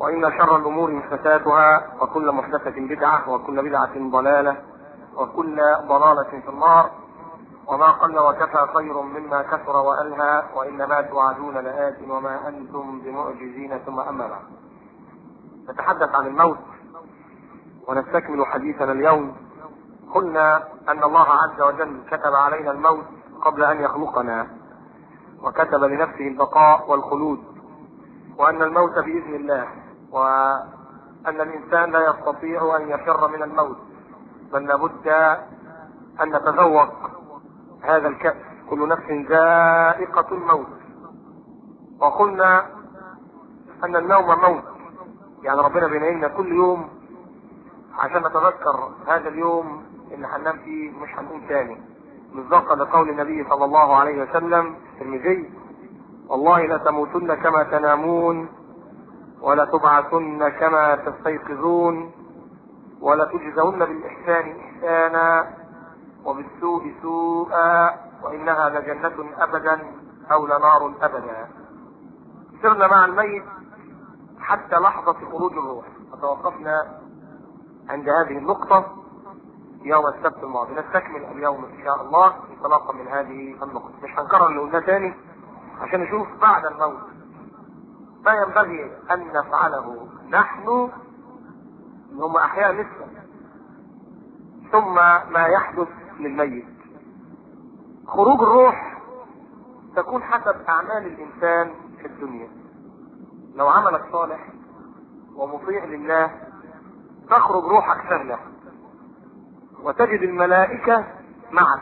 وإن شر الأمور محدثاتها وكل محدثة بدعة وكل بدعة ضلالة وكل ضلالة في النار وما قل وكفى خير مما كثر وألهى وإنما توعدون لآت وما أنتم بمعجزين ثم أما بعد نتحدث عن الموت ونستكمل حديثنا اليوم قلنا أن الله عز وجل كتب علينا الموت قبل أن يخلقنا وكتب لنفسه البقاء والخلود وأن الموت بإذن الله وأن الإنسان لا يستطيع أن يفر من الموت بل لابد أن نتذوق هذا الكأس كل نفس ذائقة الموت وقلنا أن النوم موت يعني ربنا بيننا كل يوم عشان نتذكر هذا اليوم اللي هننام فيه مش هنقوم تاني مصداقا لقول النبي صلى الله عليه وسلم الترمذي والله لتموتن كما تنامون ولتبعثن كما تستيقظون ولتجزون بالإحسان إحسانا وبالسوء سوءا وإنها لجنة أبدا أو لنار أبدا سرنا مع الميت حتى لحظة خروج الروح وتوقفنا عند هذه النقطة يوم السبت الماضي نستكمل اليوم إن شاء الله انطلاقا من هذه النقطة مش هنكرر اللي قلناه تاني عشان نشوف بعد الموت ما ينبغي أن نفعله نحن هم أحياء لسه ثم ما يحدث للميت خروج الروح تكون حسب أعمال الإنسان في الدنيا لو عملك صالح ومطيع لله تخرج روحك سهلة وتجد الملائكة معك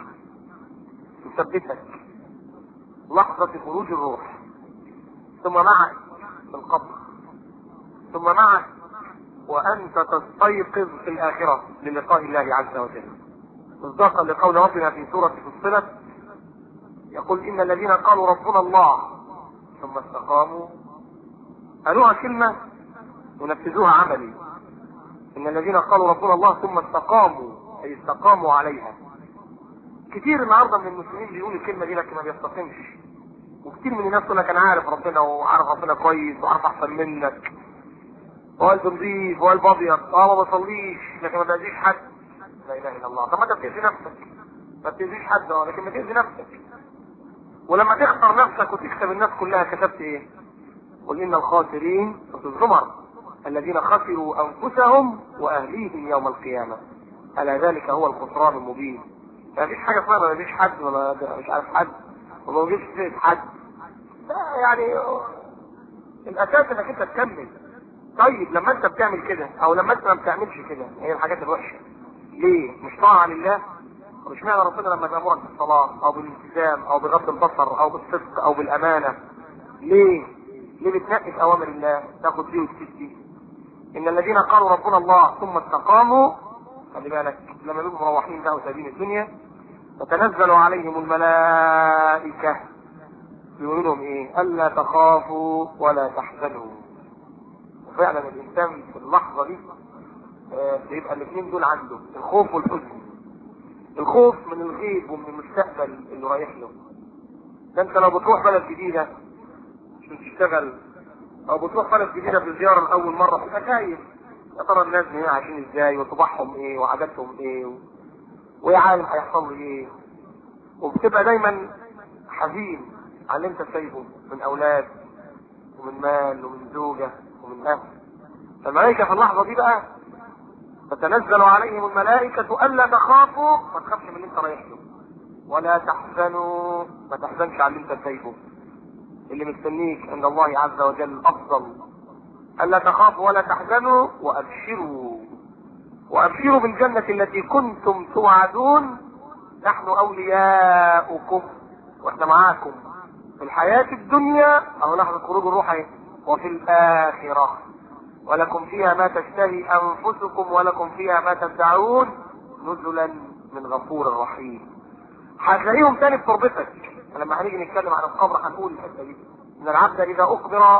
تثبتك لحظة خروج الروح ثم معك في القبر ثم معك وأنت تستيقظ في الآخرة للقاء الله عز وجل مصداقا لقول ربنا في سورة فصلت يقول إن الذين قالوا ربنا الله ثم استقاموا قالوها كلمة ونفذوها عملي إن الذين قالوا ربنا الله ثم استقاموا أي استقاموا عليها كتير النهارده من المسلمين بيقولوا الكلمة دي لكن ما بيستقيمش وكتير من الناس يقول لك انا عارف ربنا وعارف ربنا كويس وعارف احسن منك وقلب نظيف وقلب ابيض اه ما بصليش لكن ما باذيش حد لا اله الا الله طب ما انت بتاذي نفسك ما بتاذيش حد اه لكن ما تاذي نفسك ولما تخسر نفسك وتكسب الناس كلها كسبت ايه؟ قل ان الخاسرين في الزمر الذين خسروا انفسهم واهليهم يوم القيامه الا ذلك هو الخسران المبين ما فيش حاجه اسمها ما فيش حد ولا مش عارف حد وما وجدش فيه حد لا يعني الاساس انك انت تكمل طيب لما انت بتعمل كده او لما انت ما بتعملش كده هي الحاجات الوحشه ليه مش طاعه لله مش معنى ربنا لما بيامرك بالصلاه او بالالتزام او بغض البصر او بالصدق او بالامانه ليه ليه بتنقص اوامر الله تاخد دي وتسيب دي ان الذين قالوا ربنا الله ثم استقاموا خلي بالك لما بيبقوا مروحين بقى وسايبين الدنيا تتنزل عليهم الملائكة يقولوا لهم ايه الا تخافوا ولا تحزنوا وفعلا الانسان في اللحظة دي آه، بيبقى الاثنين دول عنده الخوف والحزن الخوف من الغيب ومن المستقبل اللي رايح له ده انت لو بتروح بلد جديدة عشان تشتغل او بتروح بلد جديدة في زيارة لأول مرة تبقى خايف يا ترى الناس هنا عايشين ازاي وطباعهم ايه وعاداتهم ايه و... وايه عالم هيحصل لي ايه وبتبقى دايما حزين على اللي انت سايبه من اولاد ومن مال ومن زوجة ومن اهل فالملائكة في اللحظة دي بقى تتنزل عليهم الملائكة ألا تخافوا ما تخافش من اللي انت رايح له ولا تحزنوا ما تحزنش على اللي انت سايبه اللي مستنيك عند الله عز وجل أفضل ألا تخافوا ولا تحزنوا وأبشروا وأبشروا بالجنة التي كنتم توعدون نحن أولياؤكم وإحنا معاكم في الحياة الدنيا أو لحظة خروج الروح أهي، وفي الآخرة ولكم فيها ما تشتهي أنفسكم ولكم فيها ما تدعون نزلا من غفور رحيم هتلاقيهم تاني في تربتك لما هنيجي نتكلم عن القبر هنقول الحته دي ان العبد اذا اخبر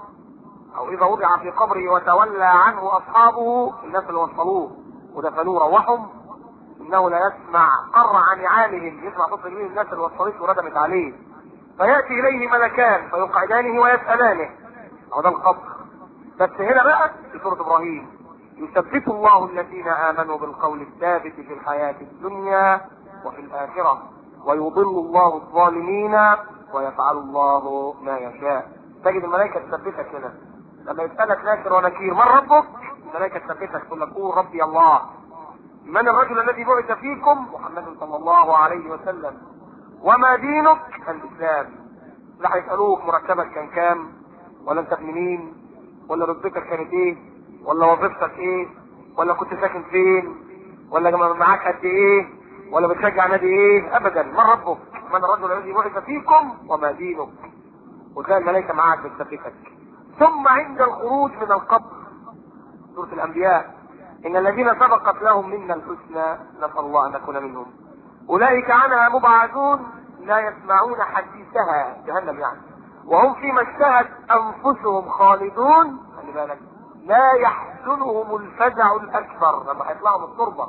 او اذا وضع في قبره وتولى عنه اصحابه الناس اللي وصلوه ودفنوه روحهم انه لا يسمع قر عن نعالهم يسمع صوت رجلين الناس اللي وصلته وردمت عليه فياتي اليه ملكان فيقعدانه ويسالانه هو ده القبر بس هنا بقى في سورة ابراهيم يثبت الله الذين امنوا بالقول الثابت في الحياة الدنيا وفي الاخرة ويضل الله الظالمين ويفعل الله ما يشاء تجد الملائكة تثبتك هنا لما يسألك ناكر ونكير من ربك الملائكة تثبتك تقول لك قول ربي الله من الرجل الذي بعث فيكم محمد صلى الله عليه وسلم وما دينك الاسلام لا هيسألوك مرتبك كان كام ولا انت ابن مين ولا رتبتك كانت ايه ولا وظيفتك ايه ولا كنت ساكن فين ولا معاك قد ايه ولا بتشجع نادي ايه ابدا من ربك من الرجل الذي بعث فيكم وما دينك وتلاقي الملائكه معاك بتثبتك ثم عند الخروج من القبر سوره الانبياء ان الذين سبقت لهم منا الحسنى نسال الله ان نكون منهم اولئك عنها مبعثون لا يسمعون حديثها جهنم يعني وهم فيما اشتهت انفسهم خالدون خلي بالك لا يحزنهم الفزع الاكبر لما هيطلعوا من التربه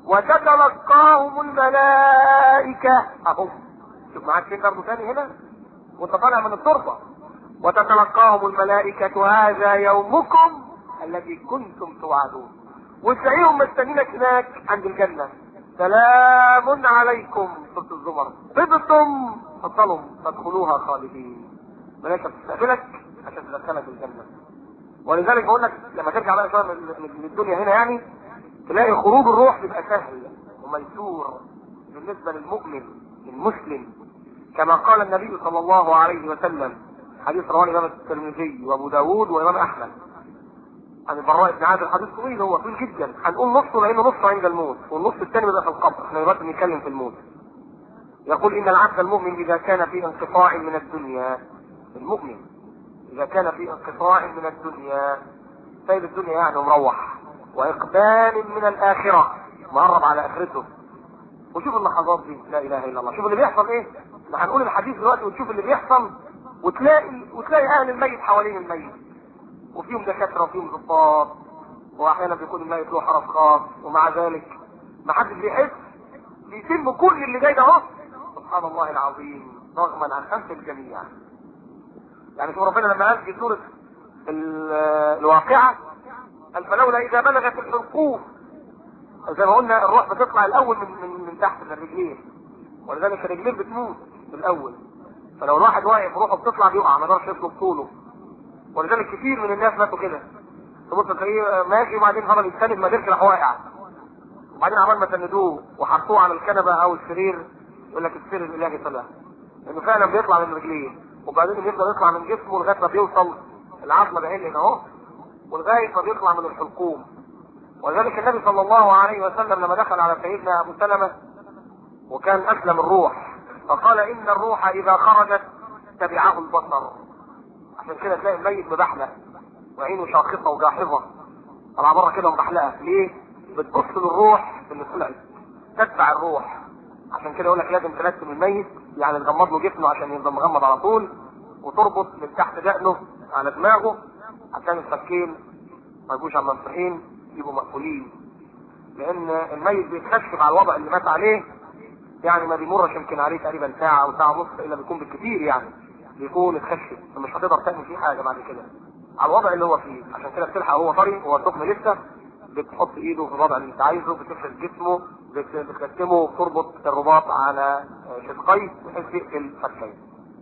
وتتلقاهم الملائكه اهو شوف معاك فين برضه تاني هنا وانت طالع من التربه وتتلقاهم الملائكه هذا يومكم الذي كنتم توعدون وتلاقيهم مستنينك هناك عند الجنه سلام عليكم سوره الزمر طبتم فضلوا فادخلوها خالدين ملائكه بتستقبلك عشان تدخلك الجنه ولذلك بقول لك لما ترجع بقى شويه من الدنيا هنا يعني تلاقي خروج الروح بيبقى سهل وميسور بالنسبه للمؤمن للمسلم كما قال النبي صلى الله عليه وسلم حديث رواه الامام الترمذي وابو داود وامام احمد عن البراء بن عازب الحديث طويل هو طويل جدا هنقول نصه لانه نصه عند الموت والنص الثاني بيبقى في القبر احنا دلوقتي بنتكلم في الموت يقول ان العبد المؤمن اذا كان في انقطاع من الدنيا المؤمن اذا كان في انقطاع من الدنيا سيد الدنيا يعني مروح واقبال من الاخره مقرب على اخرته وشوف اللحظات دي لا اله الا الله شوف اللي بيحصل ايه احنا هنقول الحديث دلوقتي وتشوف اللي بيحصل وتلاقي وتلاقي اهل الميت حوالين الميت وفيهم دكاتره وفيهم ضباط واحيانا بيكون الميت له حرس خاص ومع ذلك ما حدش بيحس بيتم كل اللي جاي ده اهو سبحان الله العظيم رغما عن انف الجميع يعني شوف ربنا لما قال في سوره الواقعه قال فلولا اذا بلغت الحلقوم زي ما قلنا الروح بتطلع الاول من من, من تحت من الرجلين ولذلك الرجلين بتموت في الاول فلو الواحد واقف روحه بتطلع بيقع ما يقدرش يطلب طوله ولذلك كتير من الناس ماتوا كده تبص تلاقيه ماشي وبعدين فضل يتسند ما قدرش راح واقع وبعدين عمال ما سندوه وحطوه على الكنبه او السرير يقول لك السر الالهي طلع لانه فعلا بيطلع من رجليه وبعدين بيفضل يطلع من جسمه لغايه ما بيوصل العظمه بعين هنا اهو ولغايه ما بيطلع من الحلقوم ولذلك النبي صلى الله عليه وسلم لما دخل على سيدنا ابو سلمه وكان اسلم الروح فقال ان الروح اذا خرجت تبعه البصر عشان كده تلاقي الميت مبحلق وعينه شاخصه وجاحظه طالعه بره كده مبحلقه ليه؟ بتبص للروح اللي طلعت تتبع الروح عشان كده يقول لك لازم تلتم الميت يعني تغمض له جسمه عشان يفضل مغمض على طول وتربط من تحت دقنه على دماغه عشان الفكين ما يبقوش على المنصحين يبقوا مقفولين لان الميت بيتكشف على الوضع اللي مات عليه يعني ما بيمرش يمكن عليه تقريبا ساعه او ساعه ونص الا بيكون بالكثير يعني بيكون اتخشب فمش هتقدر تعمل فيه حاجه بعد كده على الوضع اللي هو فيه عشان كده بتلحق وهو طري وهو سخن لسه بتحط ايده في الوضع اللي انت عايزه بتفرد جسمه بتكتمه بتربط الرباط على شقيه بحيث يقفل فكيه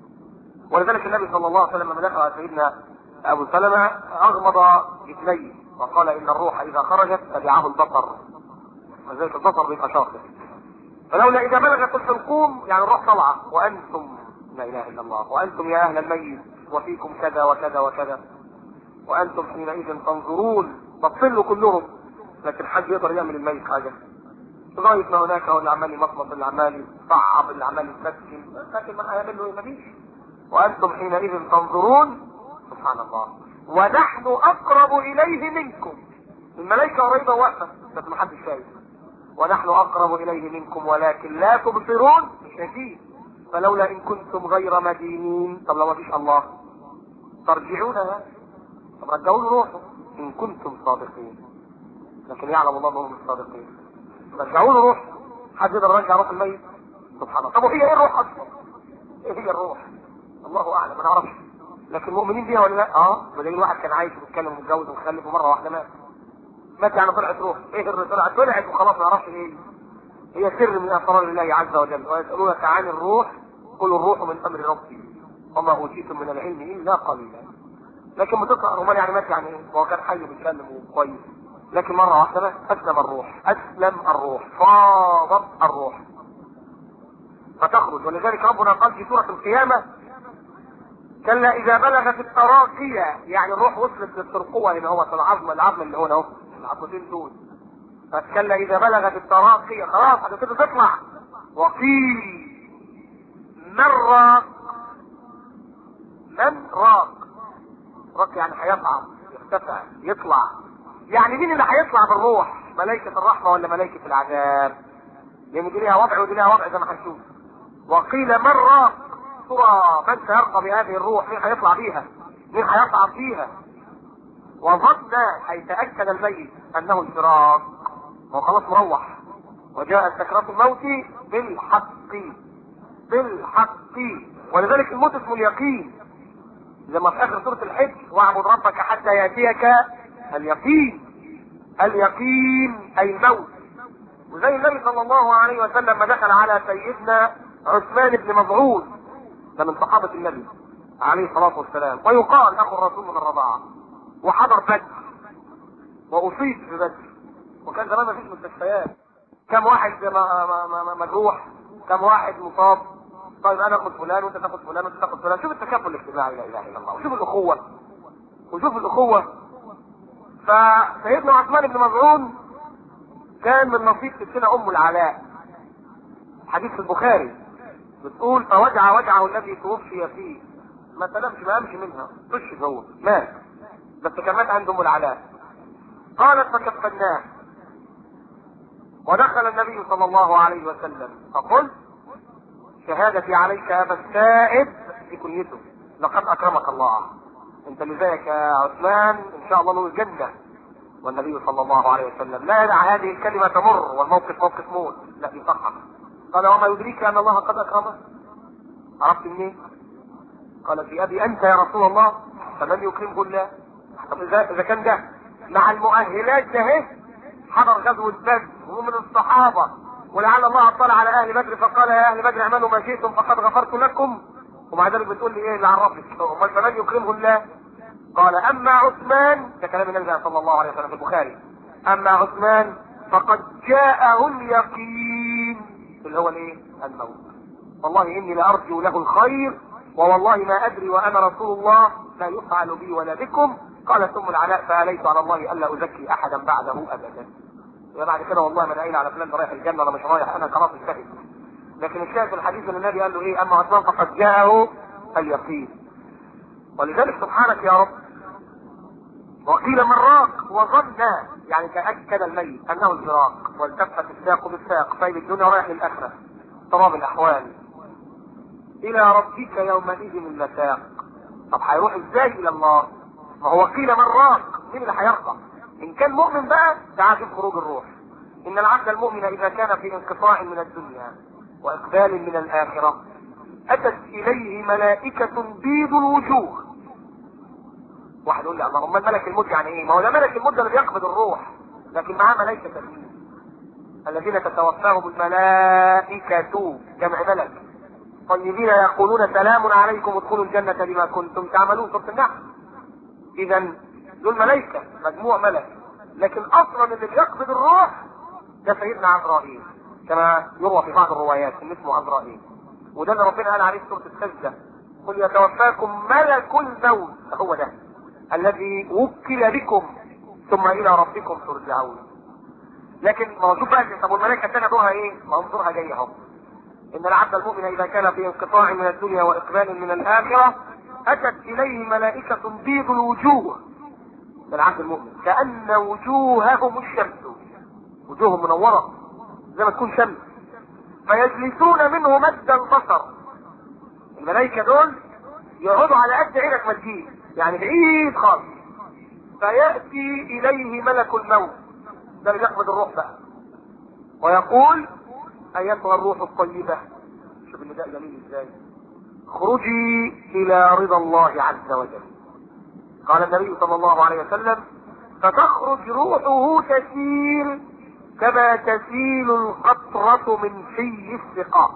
ولذلك النبي صلى الله عليه وسلم لما دخل على سيدنا ابو سلمه اغمض جسميه وقال ان الروح اذا خرجت تبعه البصر ولذلك البصر بيبقى شاطر فلولا اذا بلغت الحلقوم يعني الروح طالعه وانتم لا اله الا الله وانتم يا اهل الميت وفيكم كذا وكذا وكذا وانتم حينئذ تنظرون بتصلوا كلهم لكن حد يقدر يعمل الميت حاجه لغايه ما هناك هو اللي عمال يمطمط اللي عمال يصعب اللي عمال يسكن لكن ما هيعمل له ايه مفيش وانتم حينئذ تنظرون سبحان الله ونحن اقرب اليه منكم الملائكه قريبه واقفه بس ما حدش شايف ونحن اقرب اليه منكم ولكن لا تبصرون مش شايفين فلولا ان كنتم غير مدينين طب لو ما فيش الله ترجعونها طب رجعوا له روحه ان كنتم صادقين لكن يعلم الله انهم الصادقين رجعوا له روح حد يقدر يرجع روح الميت سبحان الله طب وهي ايه الروح اصلا؟ ايه هي الروح؟ الله اعلم ما نعرفش لكن مؤمنين بيها ولا لا؟ اه بدليل واحد كان عايش وبيتكلم ومتجوز ومخلف ومره واحده مات مات يعني طلعت روح ايه اللي طلعت طلعت وخلاص ما نعرفش ايه هي سر من اسرار الله عز وجل ويسالونك عن الروح قل الروح من امر ربي وما اوتيتم من العلم الا قليلا لكن بتقرا امال يعني مات يعني ايه؟ هو كان حي بيتكلم وكويس لكن مره واحده مات اسلم الروح اسلم الروح فاضت الروح فتخرج ولذلك ربنا قال في سوره القيامه كلا اذا بلغت التراقية يعني الروح وصلت للترقوة هنا هو في العظم العظم اللي هنا اهو العظمتين دول فكلا اذا بلغت التراقية خلاص هتبتدي تطلع وقيل من راق من راق راق يعني هيصعد يرتفع يطلع يعني مين اللي هيطلع بالروح ملائكة الرحمة ولا ملائكة العذاب لان دي ليها وضع ودي ليها وضع زي ما هنشوف وقيل من راق ترى من سيرقى بهذه الروح مين هيطلع بيها مين هيصعد فيها وظن هيتأكد الميت انه الفراق هو خلاص مروح وجاء سكرات الموت بالحق بالحق ولذلك الموت اسمه اليقين لما في اخر سورة الحج واعبد ربك حتى يأتيك اليقين اليقين اي الموت وزي النبي صلى الله عليه وسلم ما دخل على سيدنا عثمان بن مظعون ده من صحابة النبي عليه الصلاة والسلام ويقال أخو الرسول من الرضاعة وحضر بدر وأصيب في بدر وكان زمان ما فيش مستشفيات كم واحد مجروح كم واحد مصاب طيب انا اخد فلان وانت تاخد فلان وانت تاخد فلان شوف التكافل الاجتماعي لا اله الا الله وشوف الاخوه وشوف الاخوه فسيدنا عثمان بن مظعون كان من نصيب ستنا ام العلاء حديث في البخاري بتقول فوجع وجعه الذي توفي فيه ما تنامش ما قامش منها طش هو مات بس كان مات عند ام العلاء قالت فكفناه ودخل النبي صلى الله عليه وسلم فقلت شهادتي عليك ابا السائب في كنيته لقد اكرمك الله انت اللي زيك يا عثمان ان شاء الله له الجنه والنبي صلى الله عليه وسلم لا يدع هذه الكلمه تمر والموقف موقف موت لا يصحح قال وما يدريك ان الله قد اكرمه عرفت منين قال في ابي انت يا رسول الله فمن يكرمه الله طب اذا اذا كان ده مع المؤهلات ده اهي حضر غزوه بدر وهو من الصحابه ولعل الله اطلع على اهل بدر فقال يا اهل بدر اعملوا ما شئتم فقد غفرت لكم ومع ذلك بتقول لي ايه اللي عرفك امال فمن يكرمه الله قال اما عثمان ده كلام النبي صلى الله عليه وسلم في البخاري اما عثمان فقد جاءه اليقين اللي هو الايه الموت والله اني لارجو له الخير ووالله ما ادري وانا رسول الله لا يفعل بي ولا بكم قال ثم العلاء فاليت على الله الا ازكي احدا بعده ابدا بعد كده والله ما انا قايل على فلان ده رايح الجنه ولا مش رايح انا خلاص انتهت لكن الشاهد في الحديث ان النبي قال له ايه اما عثمان فقد جاءه اليقين ولذلك سبحانك يا رب وقيل من راق وظن يعني تاكد الميت انه الفراق والتفت الساق بالساق سايب الدنيا رايح للاخره طراب الاحوال الى ربك يومئذ المساق طب هيروح ازاي الى الله ما هو قيل من راق مين اللي هيرقى ان كان مؤمن بقى تعال شوف خروج الروح ان العبد المؤمن اذا كان في انقطاع من الدنيا واقبال من الاخره اتت اليه ملائكه بيض الوجوه واحد يقول لي اللهم ملك الموت يعني ايه؟ ما هو ده ملك الموت ده اللي بيقبض الروح لكن معاه ملائكه تانيين الذين تتوفاهم الملائكة جمع ملك طيبين يقولون سلام عليكم ادخلوا الجنة بما كنتم تعملون سورة النحل إذا دول ملائكة مجموع ملك لكن أصلا اللي بيقبض الروح ده سيدنا عزرائيل كما يروى في بعض الروايات ان اسمه عزرائيل وده اللي ربنا قال عليه في سورة السجدة قل يتوفاكم ملك الموت هو ده الذي وكل بكم ثم الى ربكم ترجعون لكن ما هو شوف بقى طب والملائكه الثانيه دورها ايه؟ ما هو دورها جاي اهو ان العبد المؤمن اذا كان في انقطاع من الدنيا واقبال من الاخره اتت اليه ملائكه بيض الوجوه العبد المؤمن كان وجوههم الشمس وجوههم منوره زي ما تكون شمس فيجلسون منه مد البصر الملائكه دول يقعدوا على قد عينك ما تجيب يعني بعيد خالص فياتي اليه ملك الموت ده اللي بيقبض الروح بقى ويقول ايتها الروح الطيبه شوف النداء جميل ازاي اخرجي الى رضا الله عز وجل قال النبي صلى الله عليه وسلم فتخرج روحه تسيل كما تسيل القطرة من في السقاء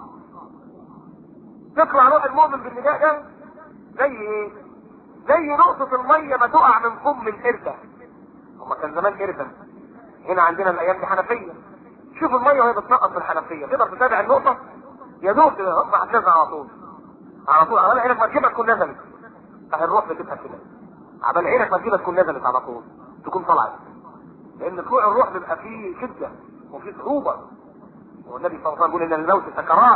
تطلع روح المؤمن بالنداء ده زي ايه؟ زي نقطة المية ما تقع من فم القردة هما كان زمان قردة هنا عندنا الايام دي حنفية شوف المية وهي بتنقط في الحنفية تقدر تتابع النقطة يا دوب كده هوب هتنزل على طول على طول عمال عينك ما تجيبها تكون نزلت فالروح بتبقى كده عمال عينك ما تجيبها تكون نزلت على طول تكون طلعت لان طلوع الروح بيبقى فيه شدة وفيه صعوبة والنبي صلى الله عليه وسلم يقول ان الموت سكرات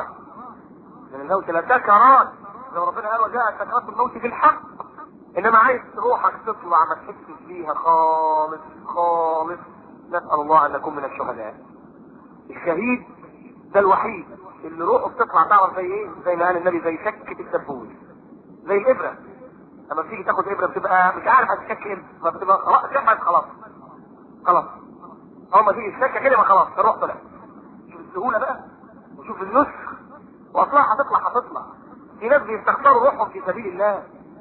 ان الموت لسكرات لو ربنا قال وجاء سكرات الموت بالحق انما عايز روحك تطلع ما تحسش بيها خالص خالص نسأل الله ان نكون من الشهداء الشهيد ده الوحيد اللي روحه بتطلع تعرف زي ايه زي ما قال النبي زي شكة الدبوس زي الابرة لما بتيجي تاخد ابرة بتبقى مش عارف هتشك امتى فبتبقى خلاص جمعت خلاص خلاص اول ما تيجي الشكة كده ما خلاص الروح طلعت شوف السهولة بقى وشوف النسخ واصلها هتطلع هتطلع في ناس بيستخسروا روحهم في سبيل الله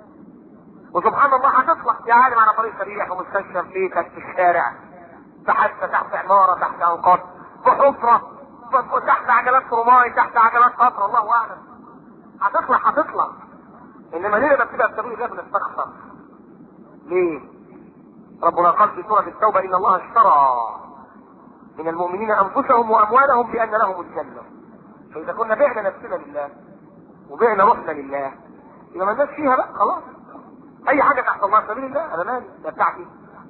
وسبحان الله هتطلع يا عالم على طريق سريع في مستشفى في بيتك في الشارع تحت تحت عمارة تحت انقاض في حفرة تحت عجلات رماي تحت عجلات قطر الله اعلم هتطلع هتطلع انما ليه لما بتبقى في سبيل الله بنستخسر ليه ربنا قال في سورة التوبة ان الله اشترى من المؤمنين انفسهم واموالهم بان لهم الجنة فاذا كنا بعنا نفسنا لله وبعنا روحنا لله يبقى ما الناس فيها بقى خلاص اي حاجة تحت الله سبيل الله انا مالي ده بتاعتي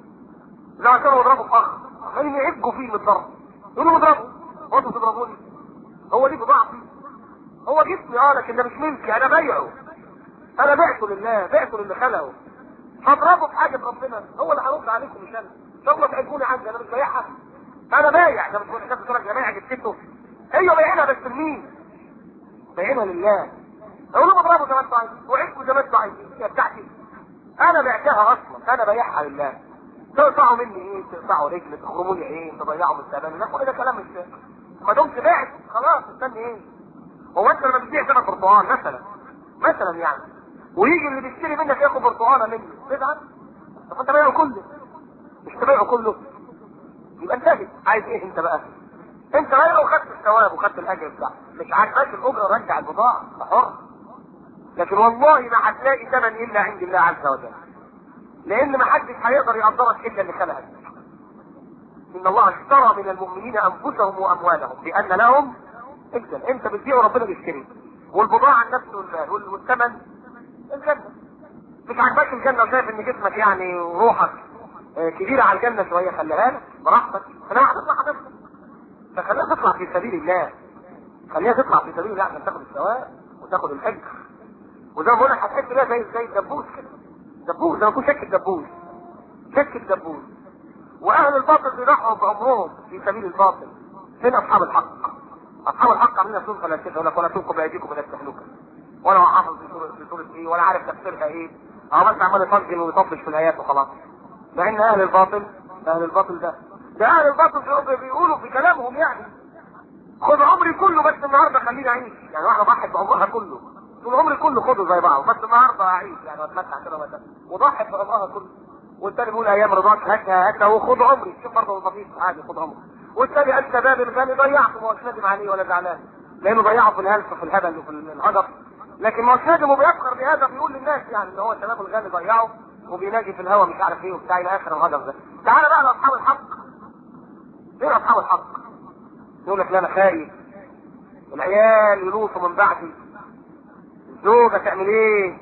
زي ما كانوا يضربوا في اخ عمالين يعجوا فيه من الضرب يقولوا اضربوا هو انتوا تضربوني هو دي بضاعتي هو جسمي اه لكن ده مش ملكي انا بايعه انا بعته لله بعته للي خلقه هضربه في حاجه ربنا هو اللي هيرد عليكم مش انا ان شاء الله تعجبوني عندي انا مش بايعها انا بايع ده مش الناس بتقول لك بايع جبتته ايوه بايعها بس لمين؟ بايعها لله اقول لهم اضربوا زي ما انتوا عايزين وعيشوا زي ما انتوا عايزين هي بتاعتي انا بعتها اصلا انا بايعها لله تقطعوا مني ايه تقطعوا رجل تخرموا لي ايه تضيعوا مستقبلي ده كل ده كلام مش ما دمت بعت خلاص استني ايه هو انت لما بتبيع ثلاث برتقال مثلا مثلا يعني ويجي اللي بيشتري منك ياخد برتقاله مني تزعل طب انت بايعه كله مش تبيعه كله يبقى انتهت عايز ايه انت بقى انت بايعه وخدت الثواب وخدت الاجر بتاعك مش عاجباك الاجره رجع البضاعه حر لكن والله ما هتلاقي ثمن الا عند الله عز وجل لان ما حدش هيقدر يقدرك الا اللي خلقك ان الله اشترى من المؤمنين انفسهم واموالهم بان لهم اكتب انت بتبيع وربنا بيشتري والبضاعه النفس والمال وال- والثمن الجنه مش عاجباك الجنه وشايف ان جسمك يعني وروحك آه، كبيره على الجنه شويه خليها لك براحتك انا هتطلع هتطلع فخليها تطلع في سبيل الله خليها تطلع في سبيل الله عشان تاخد الثواب وتاخد الاجر وزي ما بقول لك هتحس بيها زي زي الدبوس كده دبوس زي ما يكون شك الدبوس شك الدبوس واهل الباطل بيضحوا بعمرهم في سبيل الباطل فين اصحاب الحق اصحاب الحق عاملين نفسهم فلاسفه يقول لك ولا تلقوا بايديكم الى التهلكه ولا هو حافظ في سوره في سوره ايه ولا عارف تفسيرها ايه هو بس عمال يطجن ويطفش في الايات وخلاص مع ان اهل الباطل اهل الباطل ده ده اهل الباطل بيقولوا- بيقولوا في كلامهم يعني خد عمري كله بس النهارده خليني اعيش يعني واحده ضحت بعمرها كله طول عمري كله خده زي بعض بس النهارده اعيش يعني واتمتع كده واتمتع وضحت بعمرها كله والتاني بيقول ايام رضاك هاتها هاتها وخد عمري شوف برضه لطيف عادي خد عمري والتاني قال شباب الغني ضيعته ما هوش ندم عليه ولا زعلان لانه ضيعه في الهلف في الهبل وفي الهجر لكن ما هوش ندم وبيفخر بهذا بيقول للناس يعني ان هو شباب الغني ضيعه وبيناجي في الهوا مش عارف ايه وبتاع الى اخر الهجر ده تعالى بقى لاصحاب الحق فين اصحاب الحق يقول لك لا انا خايف العيال يلوصوا من بعدي الزوجة تعمل ايه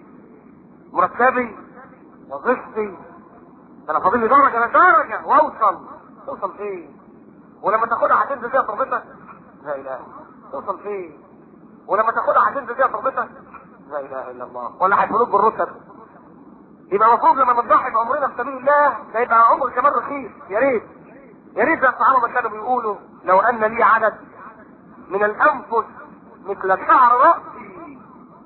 مرتبي وظيفتي ده انا فاضل لي درجة انا درجة واوصل توصل فين ولما تاخدها هتنزل فيها تربتك لا اله توصل فين ولما تاخدها هتنزل فيها تربتك لا اله الا الله ولا هيفلوك بالرتب يبقى المفروض لما نضحي بعمرنا في سبيل الله ده يبقى عمر كمان رخيص يا ريت يا ريت زي الصحابه ما كانوا بيقولوا لو ان لي عدد من الانفس مثل شعر راسي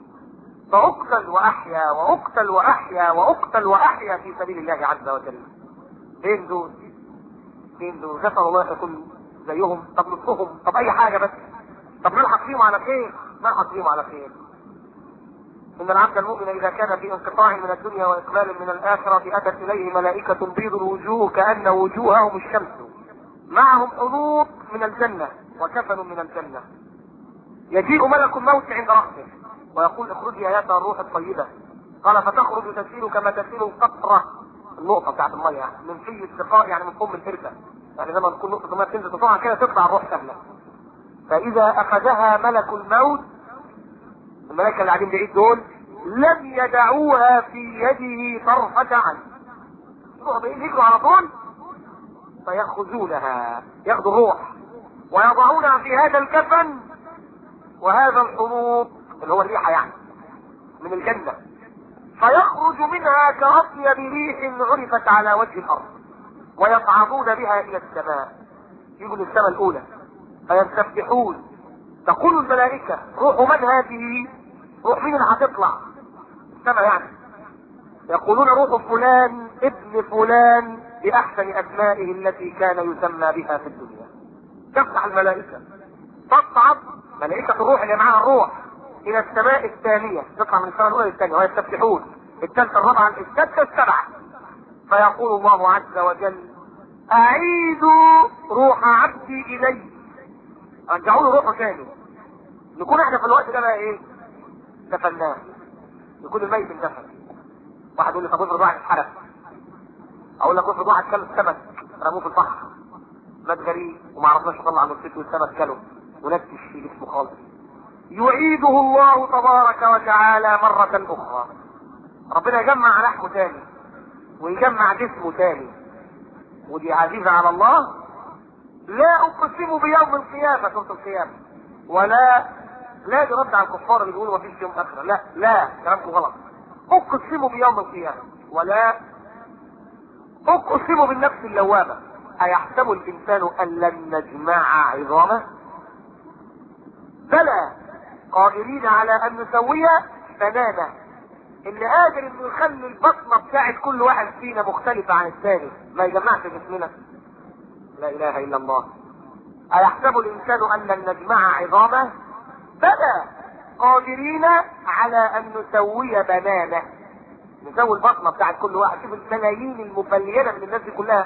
فاقتل واحيا واقتل واحيا واقتل واحيا في سبيل الله عز وجل فين دول فين دول نسال الله ان يكون زيهم طب نصهم طب اي حاجه بس طب نلحق فيهم على خير نلحق فيهم على خير ان العبد المؤمن اذا كان في انقطاع من الدنيا واقبال من الاخره اتت اليه ملائكه بيض الوجوه كان وجوههم الشمس معهم حنوط من الجنه وكفن من الجنه يجيء ملك الموت عند راسه ويقول اخرجي ايتها الروح الطيبه قال فتخرج تسيل كما تسيل القطره النقطه بتاعت الميه يعني من في السقاء يعني من فم الفرده يعني لما تكون نقطه الميه تنزل تطلع كده تطلع الروح سهله فاذا اخذها ملك الموت الملائكه اللي قاعدين بعيد دول لم يدعوها في يده طرفة عين يروحوا بعيد يجروا على طول فيأخذونها ياخذوا الروح ويضعونها في هذا الكفن وهذا الحنوط اللي هو الريحة يعني من الجنة فيخرج منها كأطيب ريح عرفت على وجه الأرض ويصعدون بها إلى السماء يجوا للسماء الأولى فيستفتحون تقول الملائكة روح من هذه؟ روح مين اللي هتطلع؟ السماء يعني يقولون روح فلان ابن فلان بأحسن أسمائه التي كان يسمى بها في الدنيا تفتح الملائكة تصعد ملائكة الروح اللي معاها الروح إلى السماء الثانية تطلع من السماء الأولى للثانية ويستفتحون الثالثة الرابعة السادسة السبعة فيقول الله عز وجل أعيدوا روح عبدي إلي رجعوا له روحه تاني نكون احنا في الوقت ده بقى ايه؟ دفناه يكون الميت اندفن واحد يقول لي طب افرض واحد اتحرق اقول لك افرض واحد كل السمك رموه في البحر مات غريب وما عرفناش نطلع من الست والسمك كله ونكتش في جسمه خالص يعيده الله تبارك وتعالى مرة أخرى ربنا يجمع لحمه تاني ويجمع جسمه تاني ودي عزيزة على الله لا أقسم بيوم القيامة سورة القيامة ولا لا دي رد على الكفار اللي بيقولوا مفيش يوم آخرة لا لا كلامكم غلط أقسم بيوم القيامة ولا أقسم بالنفس اللوامة أيحسب الإنسان أن لن نجمع عظامه بلى قادرين على ان نسوي بنانا اللي قادر انه يخلي البطنه بتاعت كل واحد فينا مختلفه عن الثاني ما يجمعش جسمنا لا اله الا الله ايحسب الانسان ان لن نجمع عظامه بلى قادرين على ان نسوي بنانه نسوي البطنه بتاعت كل واحد شوف الملايين المبلينه من الناس دي كلها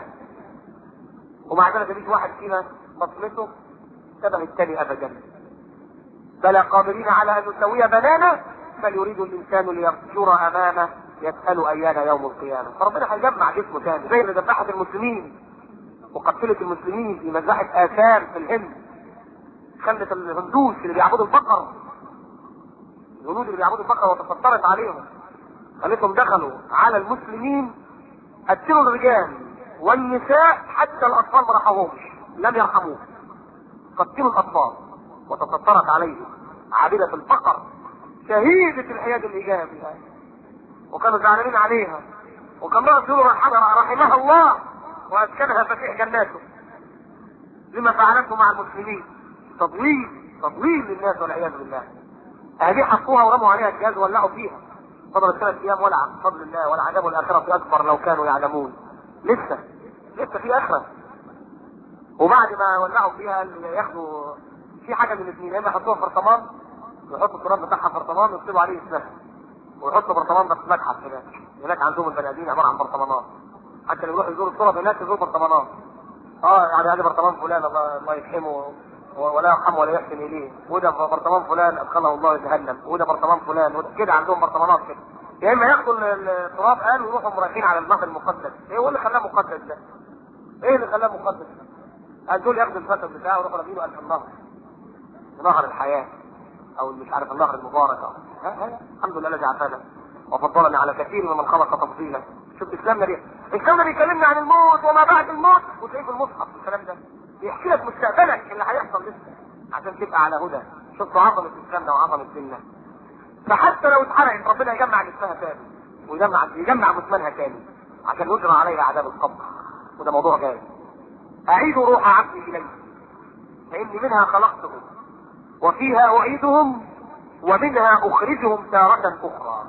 ومع ذلك مفيش واحد فينا بطنته شبه الثاني ابدا بلى قادرين على ان نسوي بنانه بل يريد الانسان ليفجر امامه يسال ايان يوم القيامه فربنا هيجمع جسمه تاني زي اللي ذبحت المسلمين وقتلت المسلمين في مذبحه اثار في الهند خلت الهندوس اللي بيعبدوا البقر الهنود اللي بيعبدوا البقر وتسطرت عليهم خلتهم دخلوا على المسلمين قتلوا الرجال والنساء حتى الاطفال ما رحموهمش لم يرحموهم قتلوا الاطفال وتسطرت عليه عابدة الفقر شهيدة الحياد الإيجابي وكانوا زعلانين عليها وكان بقى يقولوا رحمها رحمها الله وأسكنها فسيح جناته لما فعلته مع المسلمين تضليل تضليل للناس والعياذ بالله هذه حطوها ورموا عليها الجهاز وولعوا فيها فضلت ثلاث ايام ولع بفضل الله والعذاب الاخره اكبر لو كانوا يعلمون لسه لسه في اخره وبعد ما ولعوا فيها ياخدوا في حاجه من الاثنين يا اما يحطوها في برطمان يحطوا التراب بتاعها في برطمان ويكتبوا عليه اسمها ويحطوا برطمان بس متحف هناك هناك عندهم البني ادمين عباره عن برطمانات حتى اللي يروحوا يزوروا التراب هناك يزوروا برطمانات اه يعني هذا برطمان فلان الله, الله يرحمه ولا يرحمه ولا يحسن اليه وده برطمان فلان ادخله الله جهنم وده برطمان فلان وده كده عندهم برطمانات كده يا اما ياخدوا التراب قال ويروحوا رايحين على النهر المقدس ايه هو اللي خلاه مقدس ده؟ ايه اللي خلاه مقدس؟ قال دول ياخدوا الفتى بتاعه ويروحوا رامينه الف النهر نهر الحياة او مش عارف النهر المبارك أو. ها ها الحمد لله الذي عافانا وفضلني على كثير ممن خلق تفضيلا شوف اسلامنا دي اسلامنا بيكلمنا عن الموت وما بعد الموت وتلاقيه في المصحف الكلام ده بيحكي لك مستقبلك اللي هيحصل لسه عشان تبقى على هدى شوف عظمة اسلامنا وعظمة ديننا فحتى لو اتحرقت ربنا يجمع جسمها تاني ويجمع يجمع جثمانها تاني عشان يجرى عليها عذاب القبر وده موضوع جاي اعيد روح عبدي اليه فاني منها خلقته وفيها أعيدهم ومنها أخرجهم تارة أخرى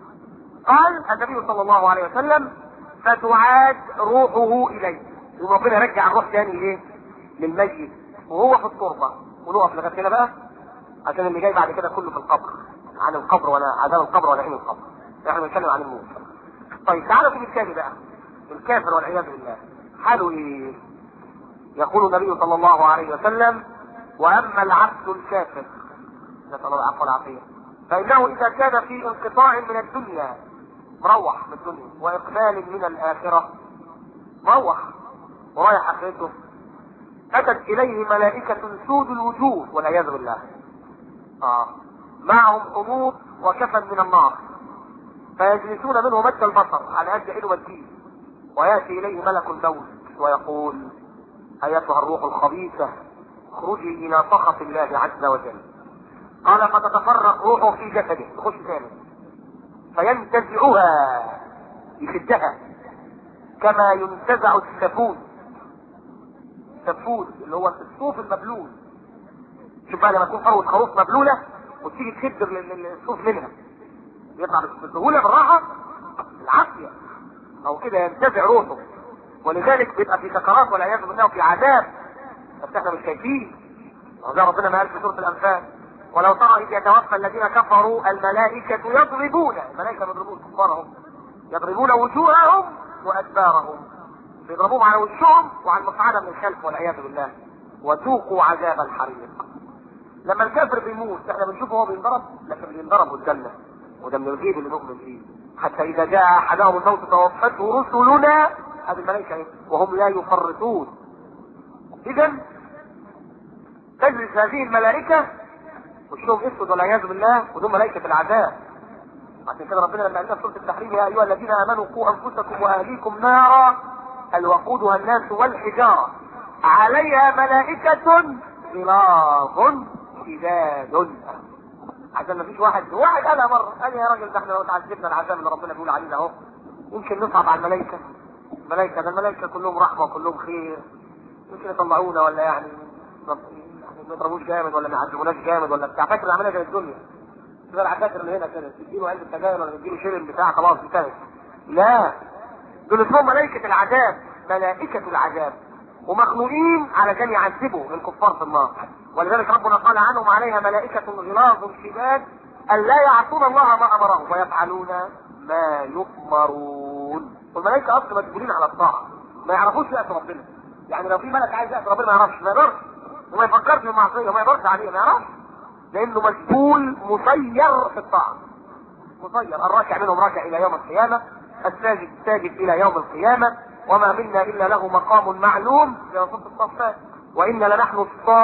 قال النبي صلى الله عليه وسلم فتعاد روحه إليه وربنا يرجع الروح تاني إيه؟ للميت وهو في التربة ونقف لغاية كده بقى عشان اللي جاي بعد كده كله في القبر عن القبر ولا عذاب القبر ولا عين القبر احنا بنتكلم عن الموت طيب تعالوا في الثاني بقى الكافر والعياذ بالله حاله ايه يقول النبي صلى الله عليه وسلم واما العبد الكافر نسال الله العفو والعافيه فانه اذا كان في انقطاع من الدنيا مروح من الدنيا واقبال من الاخره مروح ورايح اخرته اتت اليه ملائكه سود الوجوه والعياذ بالله اه معهم حموض وكفن من النار فيجلسون منه مد البصر على قد حلو الدين وياتي اليه ملك الموت ويقول ايتها الروح الخبيثه اخرجي الى سخط الله عز وجل قال فتتفرق روحه في جسده تخش ثاني فينتزعها يشدها كما ينتزع السفود السفود اللي هو الصوف المبلول شوف بقى لما تكون فروه خروف مبلوله وتيجي تشد الصوف منها يطلع بسهوله بالراحه العافيه او كده ينتزع روحه ولذلك بيبقى في سكرات والعياذ بالله وفي عذاب بس احنا مش شايفين وزي ربنا ما قال في سوره الانفال ولو ترى اذ يتوفى الذين كفروا الملائكه يضربون الملائكه يضربون كفارهم يضربون وجوههم وادبارهم بيضربوهم على وجوههم وعلى المقعده من الخلف والعياذ بالله وذوقوا عذاب الحريق لما الكافر بيموت احنا بنشوفه هو بينضرب لكن بينضرب قدامنا وده من الغيب اللي نؤمن فيه حتى اذا جاء احدهم الموت توفته رسلنا هذه الملائكه وهم لا يفرطون اذا تجلس هذه الملائكه وشهم اسود والعياذ بالله ودول ملائكه العذاب عشان كده ربنا لما قال في سوره التحريم يا ايها الذين امنوا قوا انفسكم واهليكم نارا الوقودها الناس والحجاره عليها ملائكه غلاظ شداد عشان ما فيش واحد واحد قالها مره قال يا راجل ده احنا لو اتعذبنا العذاب اللي ربنا بيقول عليه ده اهو يمكن نصعب على الملائكه الملائكه ده الملائكه كلهم رحمه وكلهم خير يمكن يطلعونا ولا يعني ما يضربوش جامد ولا ما يعذبوناش جامد ولا بتاع فاكر العمليه زي الدنيا زي العساكر اللي هنا كده تديله علبه سجاير ولا تديله شيرن بتاع خلاص انتهت لا دول اسمهم ملائكه العذاب ملائكه العذاب ومخلوقين علشان يعذبوا الكفار في النار ولذلك ربنا قال عنهم عليها ملائكة غلاظ شداد أن لا يعصون الله ما أمرهم ويفعلون ما يؤمرون والملائكة أصلا مجبولين على الطاعة ما يعرفوش يأتي ربنا يعني لو في ملك عايز يأتي ربنا ما يعرفش ما يقدرش وما يفكرش في المعصية وما يقدرش عليه ما يعرفش لأنه مجبول مسير في الطاعة مسير الراكع منهم راكع إلى يوم القيامة الساجد ساجد إلى يوم القيامة وما منا إلا له مقام معلوم في صوت الصفات وإنا لنحن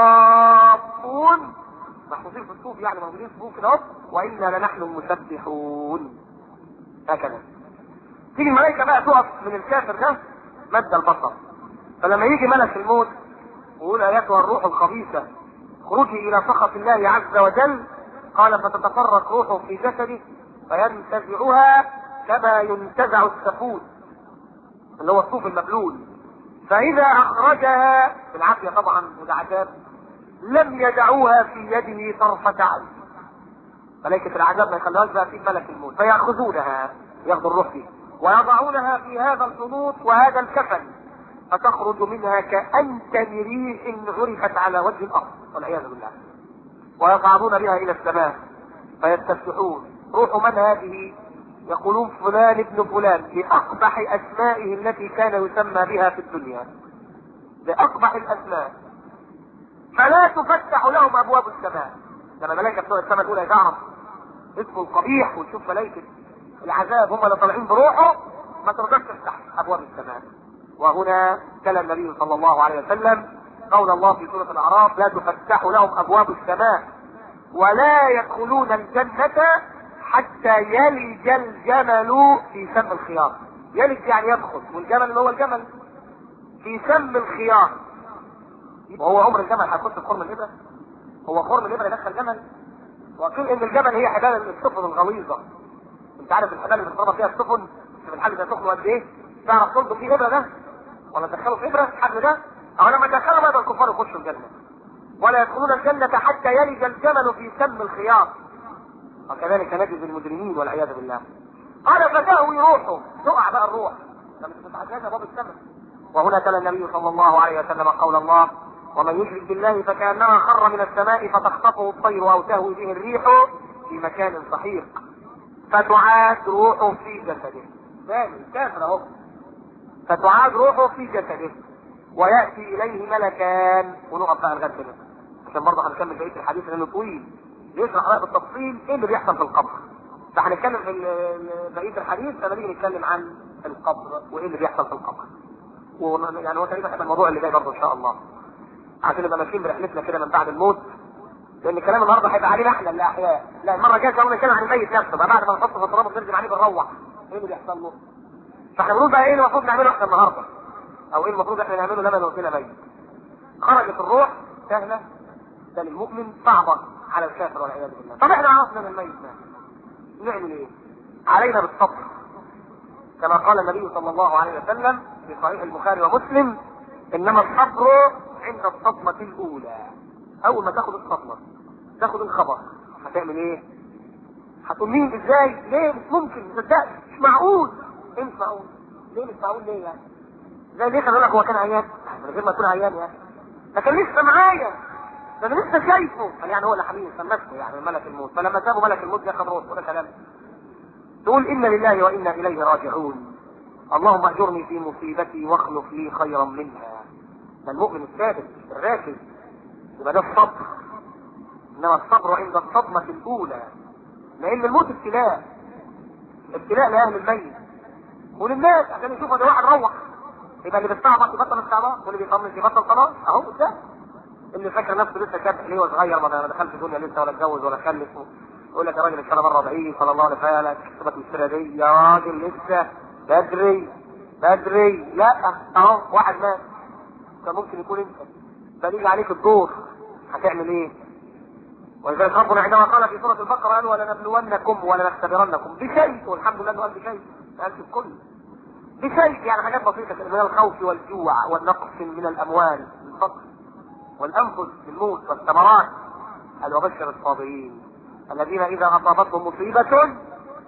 الصافون محفوظين في الصوف يعني موجودين في الصوف كده وإنا لنحن المسبحون هكذا تيجي الملائكة بقى تقف من الكافر ده مد البصر فلما يجي ملك الموت ويقول ايتها الروح الخبيثة خروجي الى سخط الله عز وجل قال فتتفرق روحه في جسده فينتزعها كما ينتزع السفود اللي هو الصوف المبلول فإذا أخرجها بالعافية طبعا وده عذاب لم يدعوها في يده طرفة عين ملائكة العذاب ما يخلوهاش بقى في ملك الموت فيأخذونها ياخذوا الروح فيه ويضعونها في هذا الحنوط وهذا الكفن فتخرج منها كأنتن ريح عرفت على وجه الأرض والعياذ بالله ويصعدون بها إلى السماء فيستفتحون روح من هذه يقولون فلان ابن فلان بأقبح أسمائه التي كان يسمى بها في الدنيا بأقبح الأسماء فلا تفتح لهم أبواب السماء لما ملائكة بتوع السماء الأولى تعرف اسمه القبيح وتشوف ملائكة العذاب هم اللي طالعين بروحه ما ترضاش تفتح أبواب السماء وهنا تلا النبي صلى الله عليه وسلم قول الله في سورة الأعراف لا تفتح لهم أبواب السماء ولا يدخلون الجنة حتى يلج الجمل في سم الخيار يلج يعني يدخل والجمل اللي هو الجمل في سم الخيار وهو عمر الجمل هيخش في خرم الابره هو خرم الابره يدخل جمل وقيل ان الجمل هي حبال السفن الغليظه انت عارف الحبال اللي بتضرب فيها السفن في الحل ده سخن قد ايه تعرف تربط فيه ابره ده ولا تدخله في ابره الحبل ده او لما تدخله بقى الكفار يخشوا الجنه ولا يدخلون الجنه حتى يلج الجمل في سم الخيار وكذلك نجزي المجرمين والعياذ بالله قال فتهوي روحه تقع بقى الروح لما تتعجاز باب السماء وهنا تلا النبي صلى الله عليه وسلم قول الله ومن يشرك بالله فكانما خر من السماء فتخطفه الطير او تهوي به الريح في مكان صحيح فتعاد روحه في جسده ثاني كافر اهو فتعاد روحه في جسده وياتي اليه ملكان ونقف بقى لغايه كده عشان برضه هنكمل بقيه الحديث لانه طويل يشرح بقى بالتفصيل ايه اللي بيحصل في القبر فهنتكلم في ال- ال- بقيه الحديث لما نيجي نتكلم عن القبر وايه اللي بيحصل في القبر و- يعني هو تقريبا هيبقى الموضوع اللي جاي برضه ان شاء الله عشان نبقى ماشيين برحلتنا كده من بعد الموت لان الكلام النهارده هيبقى علينا احنا الاحياء لا المره الجايه كمان نتكلم عن الميت نفسه بقى بعد ما نحطه في التراب ونرجع عليه بنروح ايه اللي بيحصل له فاحنا بنقول بقى ايه اللي المفروض نعمله احنا النهارده او ايه المفروض احنا نعمله لما نوتنا ميت خرجت الروح سهله ده للمؤمن صعبه على الكافر والعياذ بالله طب احنا عرفنا من الميت ده نعمل ايه علينا بالصبر كما قال النبي صلى الله عليه وسلم في صحيح البخاري ومسلم انما الصبر عند الصدمة الاولى اول ما تاخد الصدمة تاخد الخبر هتعمل ايه هتقول مين ازاي ليه مش ممكن صدقني مش معقول ايه مش معقول ليه مش معقول ليه يعني زي ليه كان يقول لك هو كان عيان من غير ما تكون عيان يعني ده كان لسه معايا ده انا لسه شايفه قال يعني هو اللي حبيبي سمسته يعني ملك الموت فلما سابوا ملك الموت ياخد روح ولا كلام تقول إنا لله وإنا إليه راجعون اللهم اهجرني في مصيبتي واخلف لي خيرا منها ده المؤمن الثابت الراكز يبقى ده الصبر إنما الصبر عند الصدمة الأولى لأن الموت ابتلاء ابتلاء لأهل الميت وللناس عشان يشوفوا ده واحد روح يبقى اللي بيستعبط يبطل استعباط واللي بيطنش يبطل طلاق أهو ده اللي فاكر نفسه لسه شاب ليه وصغير ما دخلش الدنيا لسه ولا اتجوز ولا خلف يقول لك يا راجل ان شاء الله مره ضعيف صلى الله عليه وسلم سيبك من السيره دي يا راجل لسه بدري بدري لا اهو واحد مات كان ممكن يكون انت فنيجي عليك الدور هتعمل ايه؟ ولذلك ربنا عندما قال في سوره البقره قال ولنبلونكم ولنختبرنكم بشيء والحمد لله انه قال بشيء ما قالش بكل بشيء يعني حاجات بسيطه كده من الخوف والجوع والنقص من الاموال الفقر والانفس بالموت والثمرات قال وبشر الصابرين الذين اذا اصابتهم مصيبه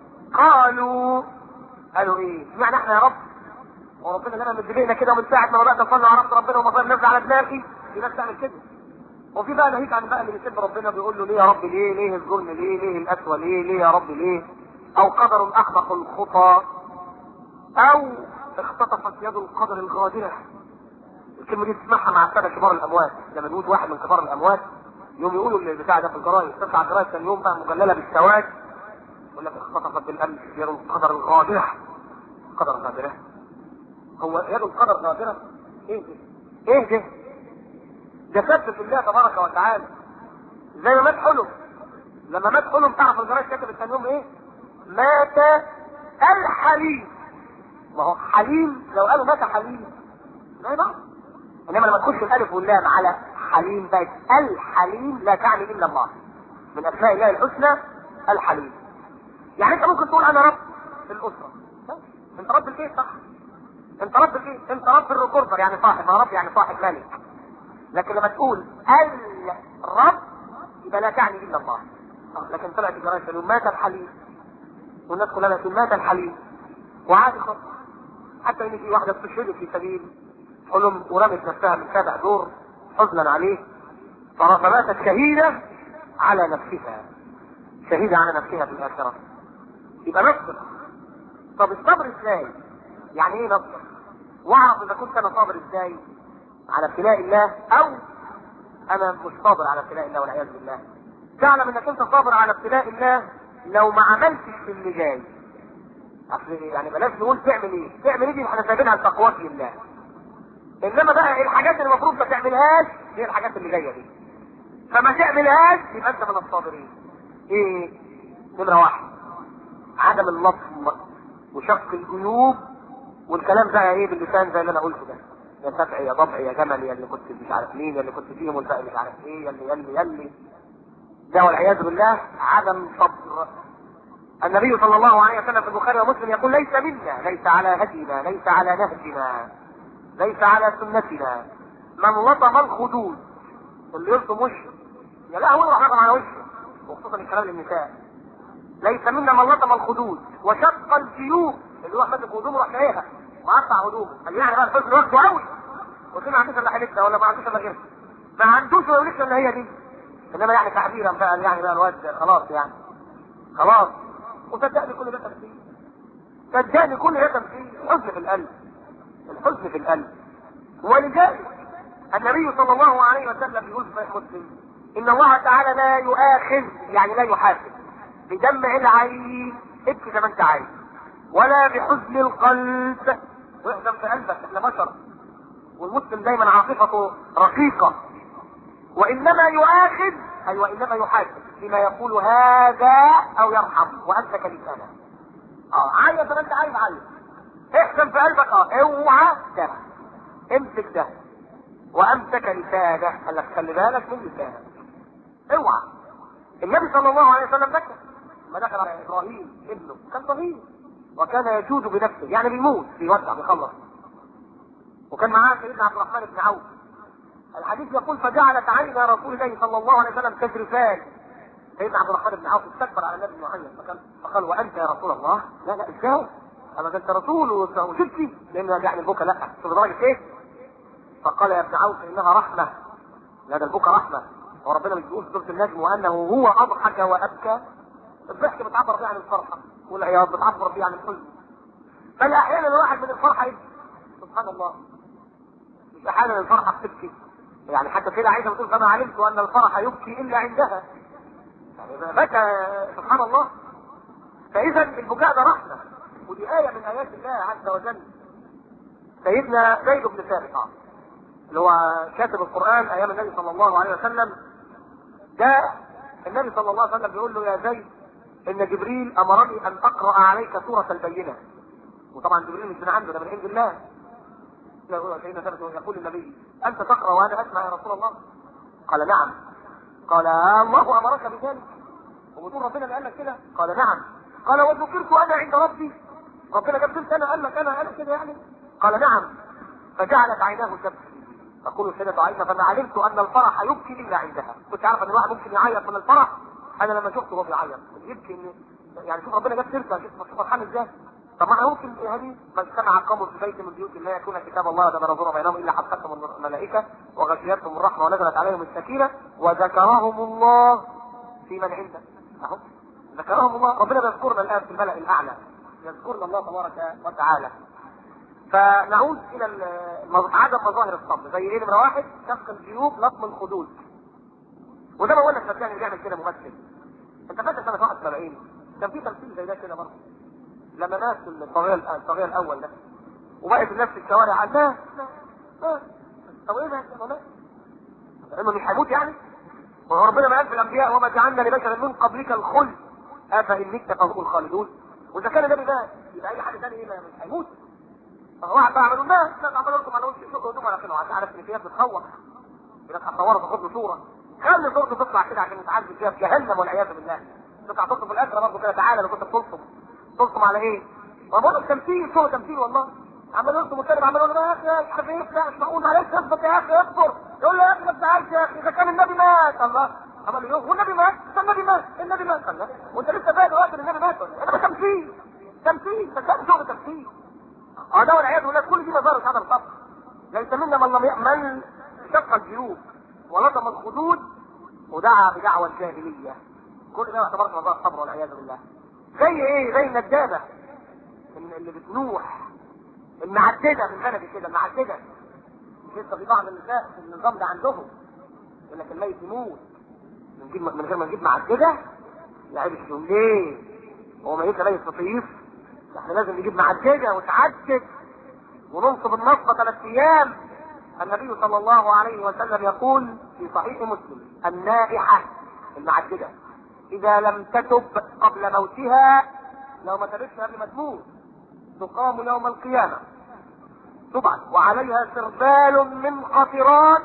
قالوا قالوا ايه؟ سمعنا احنا يا رب وربنا لنا مدبينا كده ومن ساعه ما بدات اصلي عرفت ربنا ومصائب نزل على دماغي في ناس تعمل كده وفي بقى ناهيك عن بقى اللي بيسب ربنا بيقول له ليه يا رب ليه؟ ليه الظلم ليه؟ ليه القسوه ليه؟ ليه يا رب ليه؟ او قدر احبق الخطى او اختطفت يد القدر الغادره الكلمه دي تسمعها مع الساده كبار الاموات لما يموت واحد من كبار الاموات يوم يقولوا البتاع ده في الجرايد تطلع الجرايد ثاني يوم بقى مجلله بالسواد يقول لك اختطفت بالامس يد القدر الغادره قدر غادره هو يد القدر غادره ايه ده؟ ايه ده؟ ده سب في الله تبارك وتعالى زي ما مات حلم لما مات حلم تعرف الجرايد كتبت ثاني يوم ايه؟ مات الحليم ما هو حليم لو قالوا مات حليم ما يبقى انما لما تخش الالف واللام على حليم بقت الحليم لا تعني الا الله من اسماء الله الحسنى الحليم يعني انت ممكن تقول انا رب الاسره انت رب البيت صح انت رب البيت انت رب الريكوردر يعني صاحب ما رب يعني صاحب ملك لكن لما تقول الرب يبقى لا تعني الا الله آه، لكن طلعت الجرايد تقول مات الحليم والناس كلها تقول مات الحليم وعادي خالص حتى ان في واحده استشهدت في سبيل حلم ورمت نفسها من سبع دور حزنا عليه فماتت شهيده على نفسها شهيده على نفسها في الاخره يبقى نصبر طب الصبر ازاي؟ يعني ايه نصبر؟ واعرف اذا كنت انا صابر ازاي على ابتلاء الله او انا مش صابر على ابتلاء الله والعياذ بالله تعلم انك انت صابر على ابتلاء الله لو ما عملتش في اللي جاي اصل يعني بلاش نقول تعمل ايه تعمل ايه دي احنا سايبينها لتقواك لله انما بقى الحاجات اللي المفروض ما تعملهاش هي الحاجات اللي جايه دي فما تعملهاش يبقى انت من الصابرين ايه نمره واحد عدم اللطم وشق الجيوب والكلام ده ايه باللسان زي اللي انا قلته ده يا سبع يا ضبع يا جمل يا اللي كنت مش عارف مين يا اللي كنت فيهم والباقي مش عارف ايه يا اللي يا اللي يا اللي ده والعياذ بالله عدم صبر النبي صلى الله عليه وسلم في البخاري ومسلم يقول ليس منا ليس على هدينا ليس على نهجنا ليس على سنتنا من لطم الخدود اللي يلطم وشه يا لا هو يروح لطم على وشه وخصوصا الكلام للنساء ليس منا من لطم الخدود وشق الجيوب اللي هو ماسك هدومه راح شايلها وقطع هدومه قال يعني بقى الحزن واخده قوي قلت له ما عندوش الا حلتها ولا ما عندوش الا غيرها ما عندوش ولا يقولش الا هي دي انما يعني تعبيرا بقى يعني بقى الواد خلاص يعني خلاص وصدقني كل ده تمثيل صدقني كل ده تمثيل الحزن في القلب الحزن في القلب ولذلك النبي صلى الله عليه وسلم يقول في صحيح مسلم ان الله تعالى لا يؤاخذ يعني لا يحاسب بدمع العين ابكي زي ما انت عايز ولا بحزن القلب واحزن في قلبك احنا بشر والمسلم دايما عاطفته رقيقة وانما يؤاخذ اي وانما يحاسب بما يقول هذا او يرحم وامسك لسانه اه عيط زي ما انت عايز عيط احزن في قلبك اه اوعى ده امسك ده وامسك لسانه قال لك خلي بالك من لسانك اوعى النبي صلى الله عليه وسلم بكى لما دخل على ابراهيم ابنه كان صغير وكان يجود بنفسه يعني بيموت بيودع بيخلص وكان معاه سيدنا عبد الرحمن بن عوف الحديث يقول فجعلت عينا رسول الله صلى الله عليه وسلم تجرفان سيدنا عبد الرحمن بن عوف استكبر على النبي محمد فقال فقال وانت يا رسول الله لا لا ازاي اما انت رسول وجبتي لان يعني البكا لا شوف درجه ايه فقال يا ابن عوف انها رحمه لا ده البكا رحمه وربنا مش بيقول في سوره النجم وانه هو اضحك وابكى الضحك بتعبر فيه عن الفرحه والعياط بتعبر فيه عن الحزن بل احيانا الواحد من الفرحه يبكي سبحان الله مش احيانا الفرحه بتبكي يعني حتى كده عائشه بتقول فما علمت ان الفرح يبكي الا عندها يعني بكى سبحان الله فاذا البكاء ده رحمه ودي ايه من ايات الله عز وجل سيدنا زيد بن ثابت اللي هو كاتب القران ايام النبي صلى الله عليه وسلم جاء النبي صلى الله عليه وسلم بيقول له يا زيد ان جبريل امرني ان اقرا عليك سوره البينه وطبعا جبريل مش من عنده ده من عند الله سيدنا ثابت يقول للنبي انت تقرا وانا اسمع يا رسول الله قال نعم قال الله امرك بذلك وبتقول ربنا اللي قال لك كده قال نعم قال وذكرت انا عند ربي ربنا جاب سنه انا قال لك انا انا كده يعني قال نعم فجعلت عيناه تبكي تقول السيدة عائشة فما علمت ان الفرح يبكي الا عندها كنت عارف ان الواحد ممكن يعيط من الفرح انا لما شفته وهو بيعيط يبكي ان يعني شوف ربنا جاب سيرته شوف فرحان ازاي طب ما ممكن هذه ما اجتمع قوم في بيت من بيوت الله يكون كتاب الله يتبرزون بينهم الا حفتهم الملائكه وغشيتهم الرحمه ونزلت عليهم السكينه وذكرهم الله في من عنده اهو ذكرهم الله ربنا بيذكرنا الان في الملا الاعلى يذكرنا الله تبارك وتعالى فنعود الى عدم مظاهر الصبر زي ايه نمره واحد شق الجيوب لطم الخدود وده ما بقول لك صدقني بيعمل كده ممثل انت فاكر سنه 71 كان في تمثيل زي ده كده برضه لما مات الطغية الطغية الاول ده وبقت الناس في الشوارع قال لا لا طب ايه ده مات انه مش هيموت يعني وهو ربنا ما قال في الانبياء وما جعلنا لبشر من قبلك الخلد افان مت فهم الخالدون واذا كان النبي مات يبقى اي حد ثاني ايه مش هيموت واحد بقى عملوا لا لا عملوا لكم عملوا شغل هدوم على كده عشان عارف ان فيها بتتخوف يبقى هتصورها تاخد له صوره خلي صورته تطلع كده عشان نتعذب فيها في جهنم والعياذ بالله تطلع تصف الاخره برضه كده تعالى لو كنت بتنصب تنصب على ايه؟ ما بقول لك تمثيل صوره تمثيل والله عمال يرسم الكلام عمال يقول يا اخي يا حبيبي لا مش معقول معلش اثبت يا اخي اصبر يقول له يا اخي ما تزعلش يا اخي اذا كان النبي مات الله عمال يقول والنبي مات ده النبي مات النبي مات الله وانت لسه فاهم دلوقتي ان النبي مات ولا انا تمثيل تمثيل ده شغل تمثيل اه ده والعياذ بالله كل دي مظاهر هذا الصبر ليس منا من لم يأمن شق الجيوب ولطم الخدود ودعا بدعوى الجاهلية كل ده يعتبر مظاهر الصبر والعياذ بالله زي ايه زي الندابة اللي بتنوح المعددة من بلدي كده المعددة لسه في بعض النساء في النظام ده عندهم يقول لك الميت يموت من من غير ما نجيب معددة لا عيب ليه هو ميت ميت لطيف احنا لازم نجيب معددة وتعدد وننصب النصب ثلاث ايام النبي صلى الله عليه وسلم يقول في صحيح مسلم النائحة المعددة اذا لم تتب قبل موتها لو ما تبتش قبل ما تموت تقام يوم القيامة تبعث وعليها سربال من قطران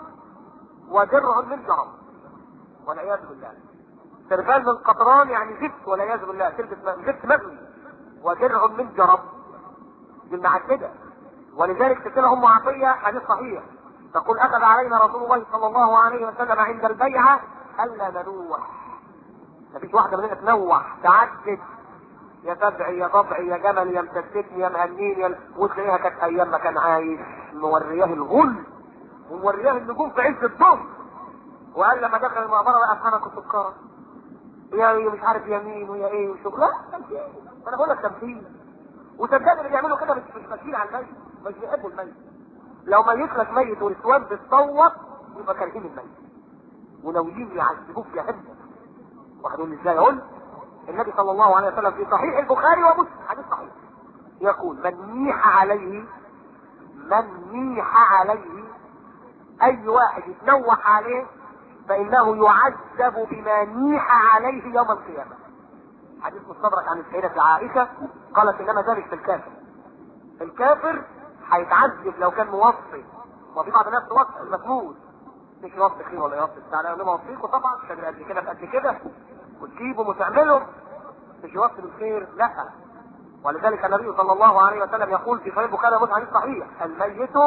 ودرع من جرم والعياذ بالله سربال من قطران يعني زفت والعياذ بالله زفت مبني ودرع من جرب بالمعددة ولذلك تكون ام عطية حديث صحيح تقول اخذ علينا رسول الله صلى الله عليه وسلم عند البيعة الا ننوح مفيش واحدة مننا تنوح تعدد يا تبعي يا طبعي يا جمل يا متسكني يا مهنين يا وتلاقيها كانت ايام ما كان عايش مورياه الغل ومورياه النجوم في عز الظهر وقال لما دخل المقبره بقى انا كنت سكاره يا مش عارف يمين ويا ايه وشغل لا تمثيل انا بقول لك تمثيل وصدقني اللي بيعملوا كده مش مش ماشيين على الميت مش بيحبوا الميت لو ميت لك ميت والاسوان بتصوت يبقى كارهين الميت وناويين يعذبوك يا هبه واخدين ازاي اقول النبي صلى الله عليه وسلم في صحيح البخاري ومسلم حديث صحيح يقول من نيح عليه من نيح عليه اي واحد يتنوح عليه فانه يعذب بما نيح عليه يوم القيامه حديث مستدرك عن السيدة عائشة قالت انما ذلك في الكافر الكافر هيتعذب لو كان موصي وفي بعض الناس توصي المسموس مش يوصي خير ولا يوصي بتاع انا موصيكوا طبعا كان قد كده قد كده وتجيبهم وتعملهم مش يوصي بالخير لا ولذلك النبي صلى الله عليه وسلم يقول في صحيح البخاري ومسلم حديث صحيح الميت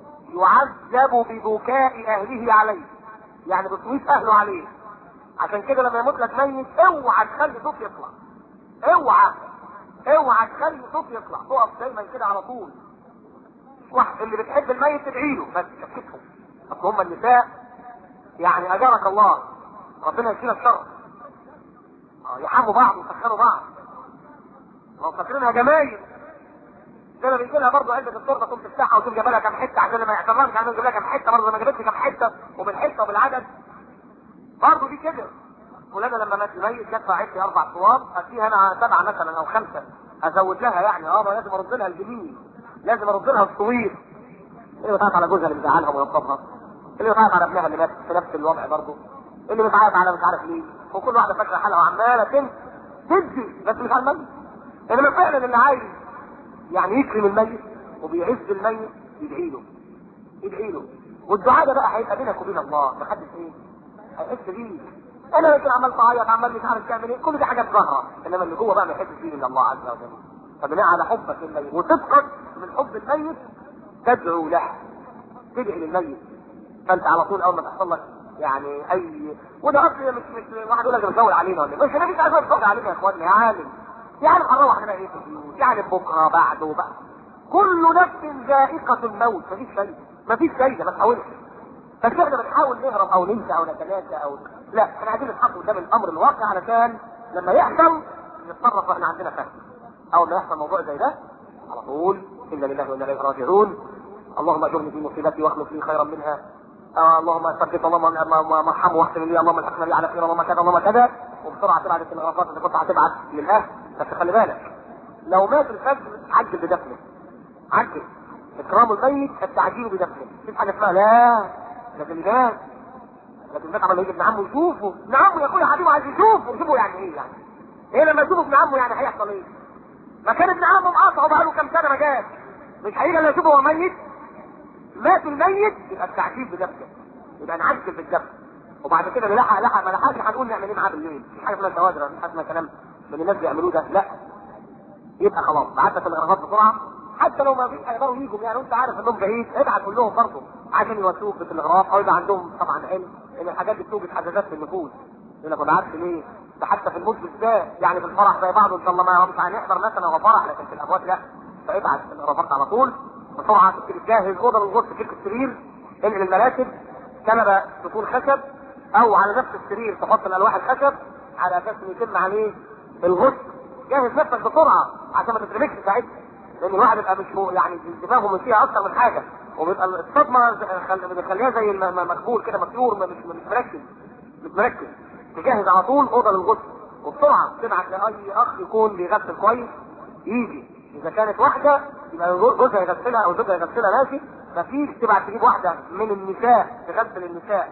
يعذب ببكاء اهله عليه يعني بصويت اهله عليه عشان كده لما يموت لك ميت اوعى تخلي صوت يطلع اوعى اوعى تخلي صوت يطلع تقف دايما كده على طول واحد اللي بتحب الميت تدعي له بس سكتهم اصل هم النساء يعني اجرك الله ربنا يشيل الشر آه، يحموا بعض ويسخنوا بعض هو فاكرينها جمايل زي ما بيجي لها برضه علبه التورته تقوم تفتحها وتقوم جايبه لها كام حته عشان لما يعتبرش عشان يجيب لها كام حته برضه ما جابتش كام حته وبالحته وبالعدد برضه دي كده فلانه لما مات الميت جت عدت اربع صواب اديها انا سبعه مثلا او خمسه ازود لها يعني اه ما لازم ارد لها الجميل لازم ارد لها الصوير اللي بتعرف على جوزها اللي مزعلها وينصبها اللي بتعرف على ابنها اللي مات في نفس الوضع برضه اللي مش عارف على مش عارف ليه وكل واحده فاكره حالها وعماله تنسى تدي بس مش على الميت انما فعلا اللي عايز يعني يكرم الميت وبيعز الميت يدعي له يدعي له والدعاء ده بقى هيبقى بينك وبين الله محدش ايه هيحس بيه انا لكن عمال تعيط عمال مش عارف تعمل ايه كل دي حاجات ظاهره انما اللي جوه بقى ما يحسش بيه الا الله عز وجل فبناء على حبك للميت وصدقك من حب الميت تدعو له تدعي للميت فانت على طول اول ما تحصل لك يعني اي وده اصل مش مش واحد يقول لك بتزول علينا ولا إيه؟ مش انا مش عايز اتفرج علينا يا اخواننا يا عالم يعني هنروح هنا ايه في البيوت يعني بكره بعده بقى كل نفس ذائقة الموت مفيش فايدة مفيش فايدة ما تحاولش بس احنا بنحاول نهرب او ننسى او نتناسى او لا احنا عايزين نتحط قدام الامر الواقع علشان لما يحصل نتصرف واحنا عندنا فهم اول ما يحصل موضوع زي ده على طول انا لله وانا اليه راجعون اللهم اجرني في مصيبتي واخلف لي خيرا منها آه اللهم ثبت اللهم اللهم ارحمه واحسن لي اللهم الحقنا بي على خير اللهم كذا اللهم كذا وبسرعه تبعت التلغرافات اللي كنت هتبعت للاهل بس خلي بالك لو مات الفجر عجل بدفنه عجل اكرام الميت التعجيل بدفنه مفيش حاجه اسمها لا لكن مات لكن مات عمل يجي ابن عمه يشوفه ابن عمه يا اخويا حبيبه عايز يشوفه يشوفه يعني ايه يعني ايه لما يشوفه ابن عمه يعني هيحصل ايه ما كان ابن عمه مقاطعه بقاله كام سنه ما جاش مش هيجي الا يشوفه هو ميت مات الميت يبقى التعجيل بدفنه يبقى نعجل بالدفن وبعد كده نلحق لحق ما لحقش هنقول نعمل ايه معاه بالليل مفيش حاجه اسمها توادر مفيش حاجه اسمها كلام من الناس بيعملوه ده لا يبقى خلاص بعتت الاغراضات بسرعه حتى لو ما فيش هيقدروا يجوا يعني وانت عارف انهم بعيد ابعت كلهم لهم برضه عشان يوصلوك بالتلغراف او يبقى عندهم طبعا علم ان الحاجات دي بتوجد حساسات في النفوس يقول لك ما بعتش ليه؟ ده حتى في الموت بالذات يعني في الفرح زي بعض ان شاء الله ما مش هنحضر مثلا هو فرح لكن في الابواب لا فابعت الاغراضات على طول بسرعه تبتدي تجهز اوضه للغرفه تلك السرير انقل المراتب كنبه تكون خشب او على نفس السرير تحط الالواح الخشب على اساس ان يتم عليه الغسل جهز نفسك بسرعه عشان ما تترمكش ساعتها لان الواحد يبقى مش هو- يعني دماغه مش فيها اكتر من حاجه وبيبقى الصدمه ز- خل- بيخليها زي الم- م- مقبول كده مكسور مش مش مركز مش مركز تجهز على طول اوضه للغسل وبسرعه تبعت لاي اخ يكون بيغسل كويس يجي اذا كانت واحده يبقى جوزها يغسلها او زوجها يغسلها ماشي مفيش تبعت تجيب واحده من النساء تغسل النساء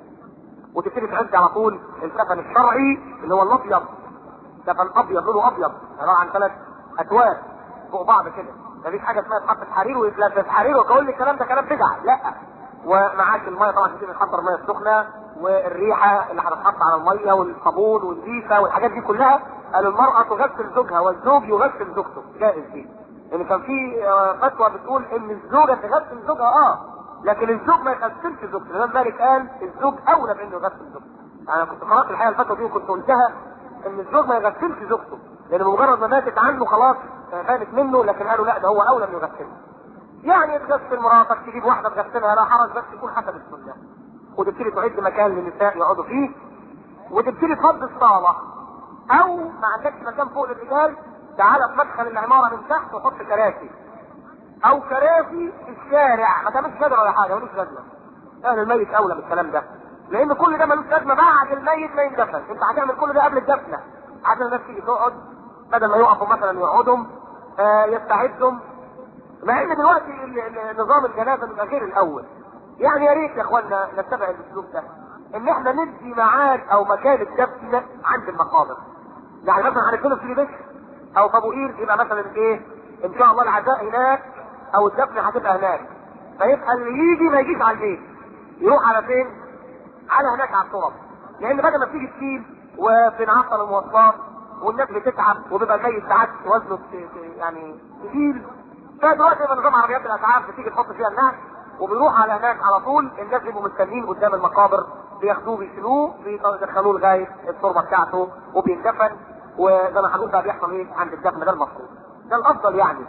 وتبتدي تعد على طول الكفن الشرعي اللي هو الابيض كفن ابيض لونه ابيض عباره عن ثلاث اكواب فوق بعض كده مفيش حاجه اسمها تحط في حرير ويتلف في حرير وتقول لي الكلام ده كلام بدعه لا ومعاك الميه طبعا تبتدي تحضر الميه السخنه والريحه اللي هتتحط على الميه والصابون والزيفه والحاجات دي كلها قالوا المراه تغسل زوجها والزوج يغسل زوجته جائز دي لان كان في آه، فتوى بتقول ان الزوجه تغسل زوجها اه لكن الزوج ما يغسلش زوجته الامام مالك قال الزوج اولى بانه يغسل زوجته انا كنت قرات الحقيقه الفتوى دي وكنت قلتها ان الزوج ما يغسلش زوجته لان بمجرد ما ماتت عنه خلاص فاتت منه لكن قالوا لا ده هو اولى انه يغسلها يعني تغسل مراتك تجيب واحده تغسلها لا حرج بس يكون حسب السنه وتبتدي تعد مكان للنساء يقعدوا فيه وتبتدي تفضي الصاله او ما عندكش مكان فوق للرجال تعالى في مدخل العماره من تحت وحط كراسي او كراسي في الشارع ما تعملش شجره ولا حاجه ملوش لازمه اهل الميت اولى بالكلام ده لان كل ده ملوش لازمه بعد الميت ما يندفن انت هتعمل كل ده قبل الدفنه عشان الناس تيجي تقعد بدل ما يقفوا مثلا يقعدهم آه يستعدهم مع ان دلوقتي ال- ال- نظام الجنازه بيبقى غير الاول يعني يا ريت يا اخوانا نتبع الاسلوب ده ان احنا ندي ميعاد او مكان الدفن عند المقابر يعني مثلا هندفنه في بكر او في ابو قير يبقى مثلا ايه ان شاء الله العزاء هناك او الدفن هتبقى هناك فيبقى اللي يجي ما يجيش على البيت يروح على فين؟ على هناك على التراب لان بدل ما تيجي تشيل وبنعطل المواصلات والناس بتتعب وبيبقى جاي ساعات وزنه ت- ت- يعني تقيل فدلوقتي يبقى نظام عربيات الاسعاف بتيجي تحط فيها الناس وبيروح على هناك على طول الناس بيبقوا مستنيين قدام المقابر بياخدوه بيشيلوه بيدخلوه لغايه التربه بتاعته وبيندفن وزي ما هنقول بقى بيحصل ايه عند الدفن ده المفروض ده الافضل يعني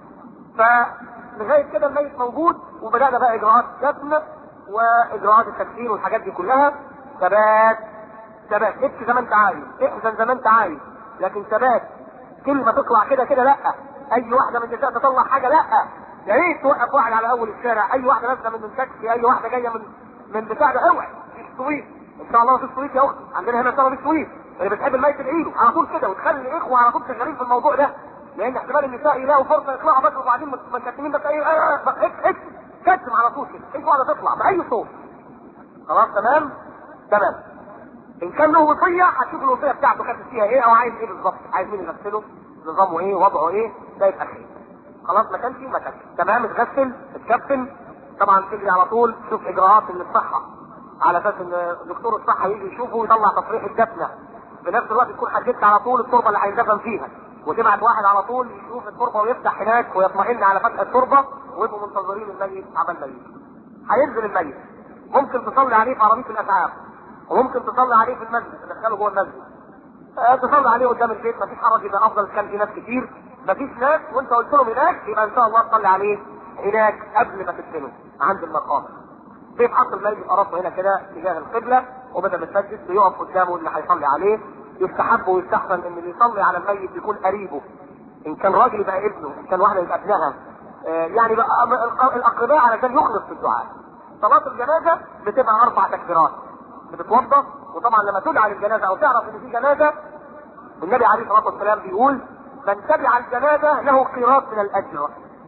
فلغايه كده الميت موجود وبدانا بقى اجراءات دفن واجراءات التكفين والحاجات دي كلها ثبات ثبات ابكي زي ما انت عايز احزن زي ما انت عايز لكن ثبات كلمه تطلع كده كده لا اي واحده من النساء تطلع حاجه لا يا ريت توقف واحد على اول الشارع اي واحده نازله من التاكسي اي واحده جايه من من بتاع ده اوعي مفيش سويت ان شاء الله مفيش سويت يا اختي عندنا هنا ان شاء الله مفيش سويت اللي بتحب الميت تدعيله على طول كده وتخلي الاخوه على طول شغالين في الموضوع ده لان احتمال النساء يلاقوا فرصه يطلعوا بس وبعدين مكتمين بس اي اكتم كتم على طول كده اي واحده تطلع باي صوت خلاص تمام تمام ان كان له وصيه هتشوف الوصيه بتاعته كانت فيها ايه او عايز ايه بالظبط عايز مين يغسله نظامه ايه وضعه ايه ده يبقى خير خلاص ما كانش ما كانش تمام اتغسل اتكفن طبعا تجري على طول تشوف اجراءات من الصحه على اساس ان دكتور الصحه يجي يشوفه ويطلع تصريح الدفنه في نفس الوقت تكون حددت على طول التربه اللي هيندفن فيها وتبعت واحد على طول يشوف التربه ويفتح هناك ويطمئن على فتح التربه ويبقوا منتظرين الميت عبال ما يجي هينزل الميت ممكن تصلي عليه في عربيه الاسعاف وممكن تصلي عليه في المسجد تدخله جوه المسجد آه، تصلي عليه قدام البيت مفيش حرج يبقى افضل كان في ناس كتير مفيش ناس وانت قلت لهم هناك يبقى ان شاء الله تصلي عليه هناك قبل ما تدفنه عند المقام بيتحط الميت يبقى راسه هنا كده تجاه القبله وبدل المسجد بيقف قدامه اللي هيصلي عليه يستحب ويستحسن ان اللي يصلي على الميت يكون قريبه ان كان راجل يبقى ابنه ان كان واحده يبقى ابنها آه، يعني بقى الق- الاقرباء علشان يخلص في الدعاء صلاه الجنازه بتبقى اربع تكبيرات بتتوضا وطبعا لما تدعى للجنازه او تعرف ان في جنازه النبي عليه الصلاه والسلام بيقول من تبع الجنازه له قيراط من الاجر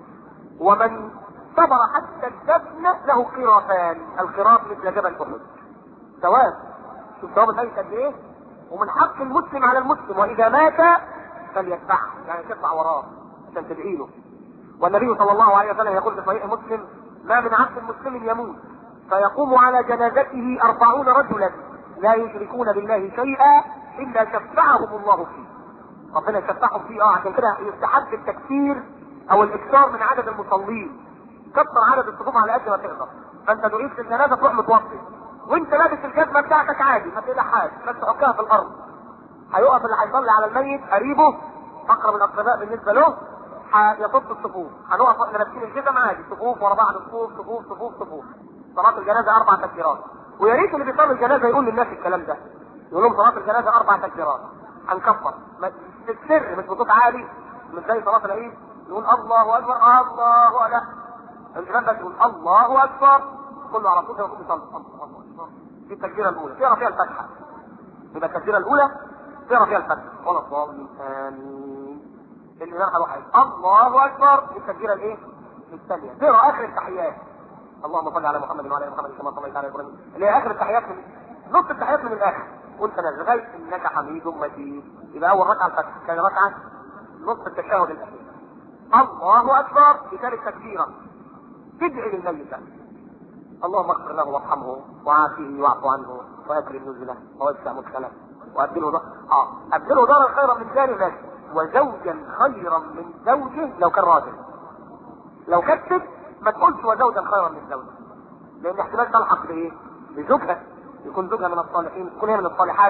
ومن صبر حتى الدفن له قيراطان القيراط مثل جبل احد ثواب شوف ثواب الميت قد ايه ومن حق المسلم على المسلم واذا مات فليتبعه يعني تطلع وراه عشان تدعي له والنبي صلى الله عليه وسلم يقول في صحيح مسلم ما من عبد مسلم يموت فيقوم على جنازته أربعون رجلا لا يشركون بالله شيئا إلا شفعهم الله فيه ربنا يشفعهم فيه اه عشان كده يستحب التكثير او الاكثار من عدد المصلين كثر عدد الصفوف على قد ما تقدر فانت دعيت في الجنازه تروح متوضي وانت لابس الجزمه بتاعتك عادي ما تقلقهاش بس تحكها في الارض هيقف اللي هيصلي على الميت قريبه اقرب الاقرباء بالنسبه له هيصد الصفوف هنقف واحنا لابسين الجزم عادي صفوف ورا بعض صفوف صفوف صفوف صفوف صلاه الجنازه اربع تكبيرات ويا ريت اللي بيصلي الجنازه يقول للناس الكلام ده يقول لهم صلاه الجنازه اربع تكبيرات هنكفر ما- في السر مش بصوت عالي مش زي صلاه العيد يقول الله اكبر الله لا الامام بس يقول الله اكبر كله على صوت يقول يصلي الله اكبر دي التكبيره الاولى تقرا فيها الفاتحه يبقى التكبيره الاولى تقرا فيها الفاتحه ولا الضالين امين الامام هيروح قايل الله اكبر دي التكبيره الايه؟ الثانيه تقرا اخر التحيات اللهم صل على محمد وعلى ال محمد كما صليت على ابراهيم اللي هي اخر التحيات من نص التحيات من الاخر وانت نازل لغايه انك حميد مجيد يبقى اول ركعه الفتح ثاني ركعه نص التشهد الاخير الله اكبر بثالث تكبيره تدعي للميت ده. اللهم اغفر له وارحمه وعافيه واعف عنه واكرم نزله ووسع مدخله وابدله دار اه ابدله دارا خيرا من دار ماشي وزوجا خيرا من زوجه لو كان راجل لو كانت ست ما تقولش وزوجا خيرا من زوجه لان احتمال تلحق بايه؟ بزوجها يكون زوجها من الصالحين تكون هي من الصالحات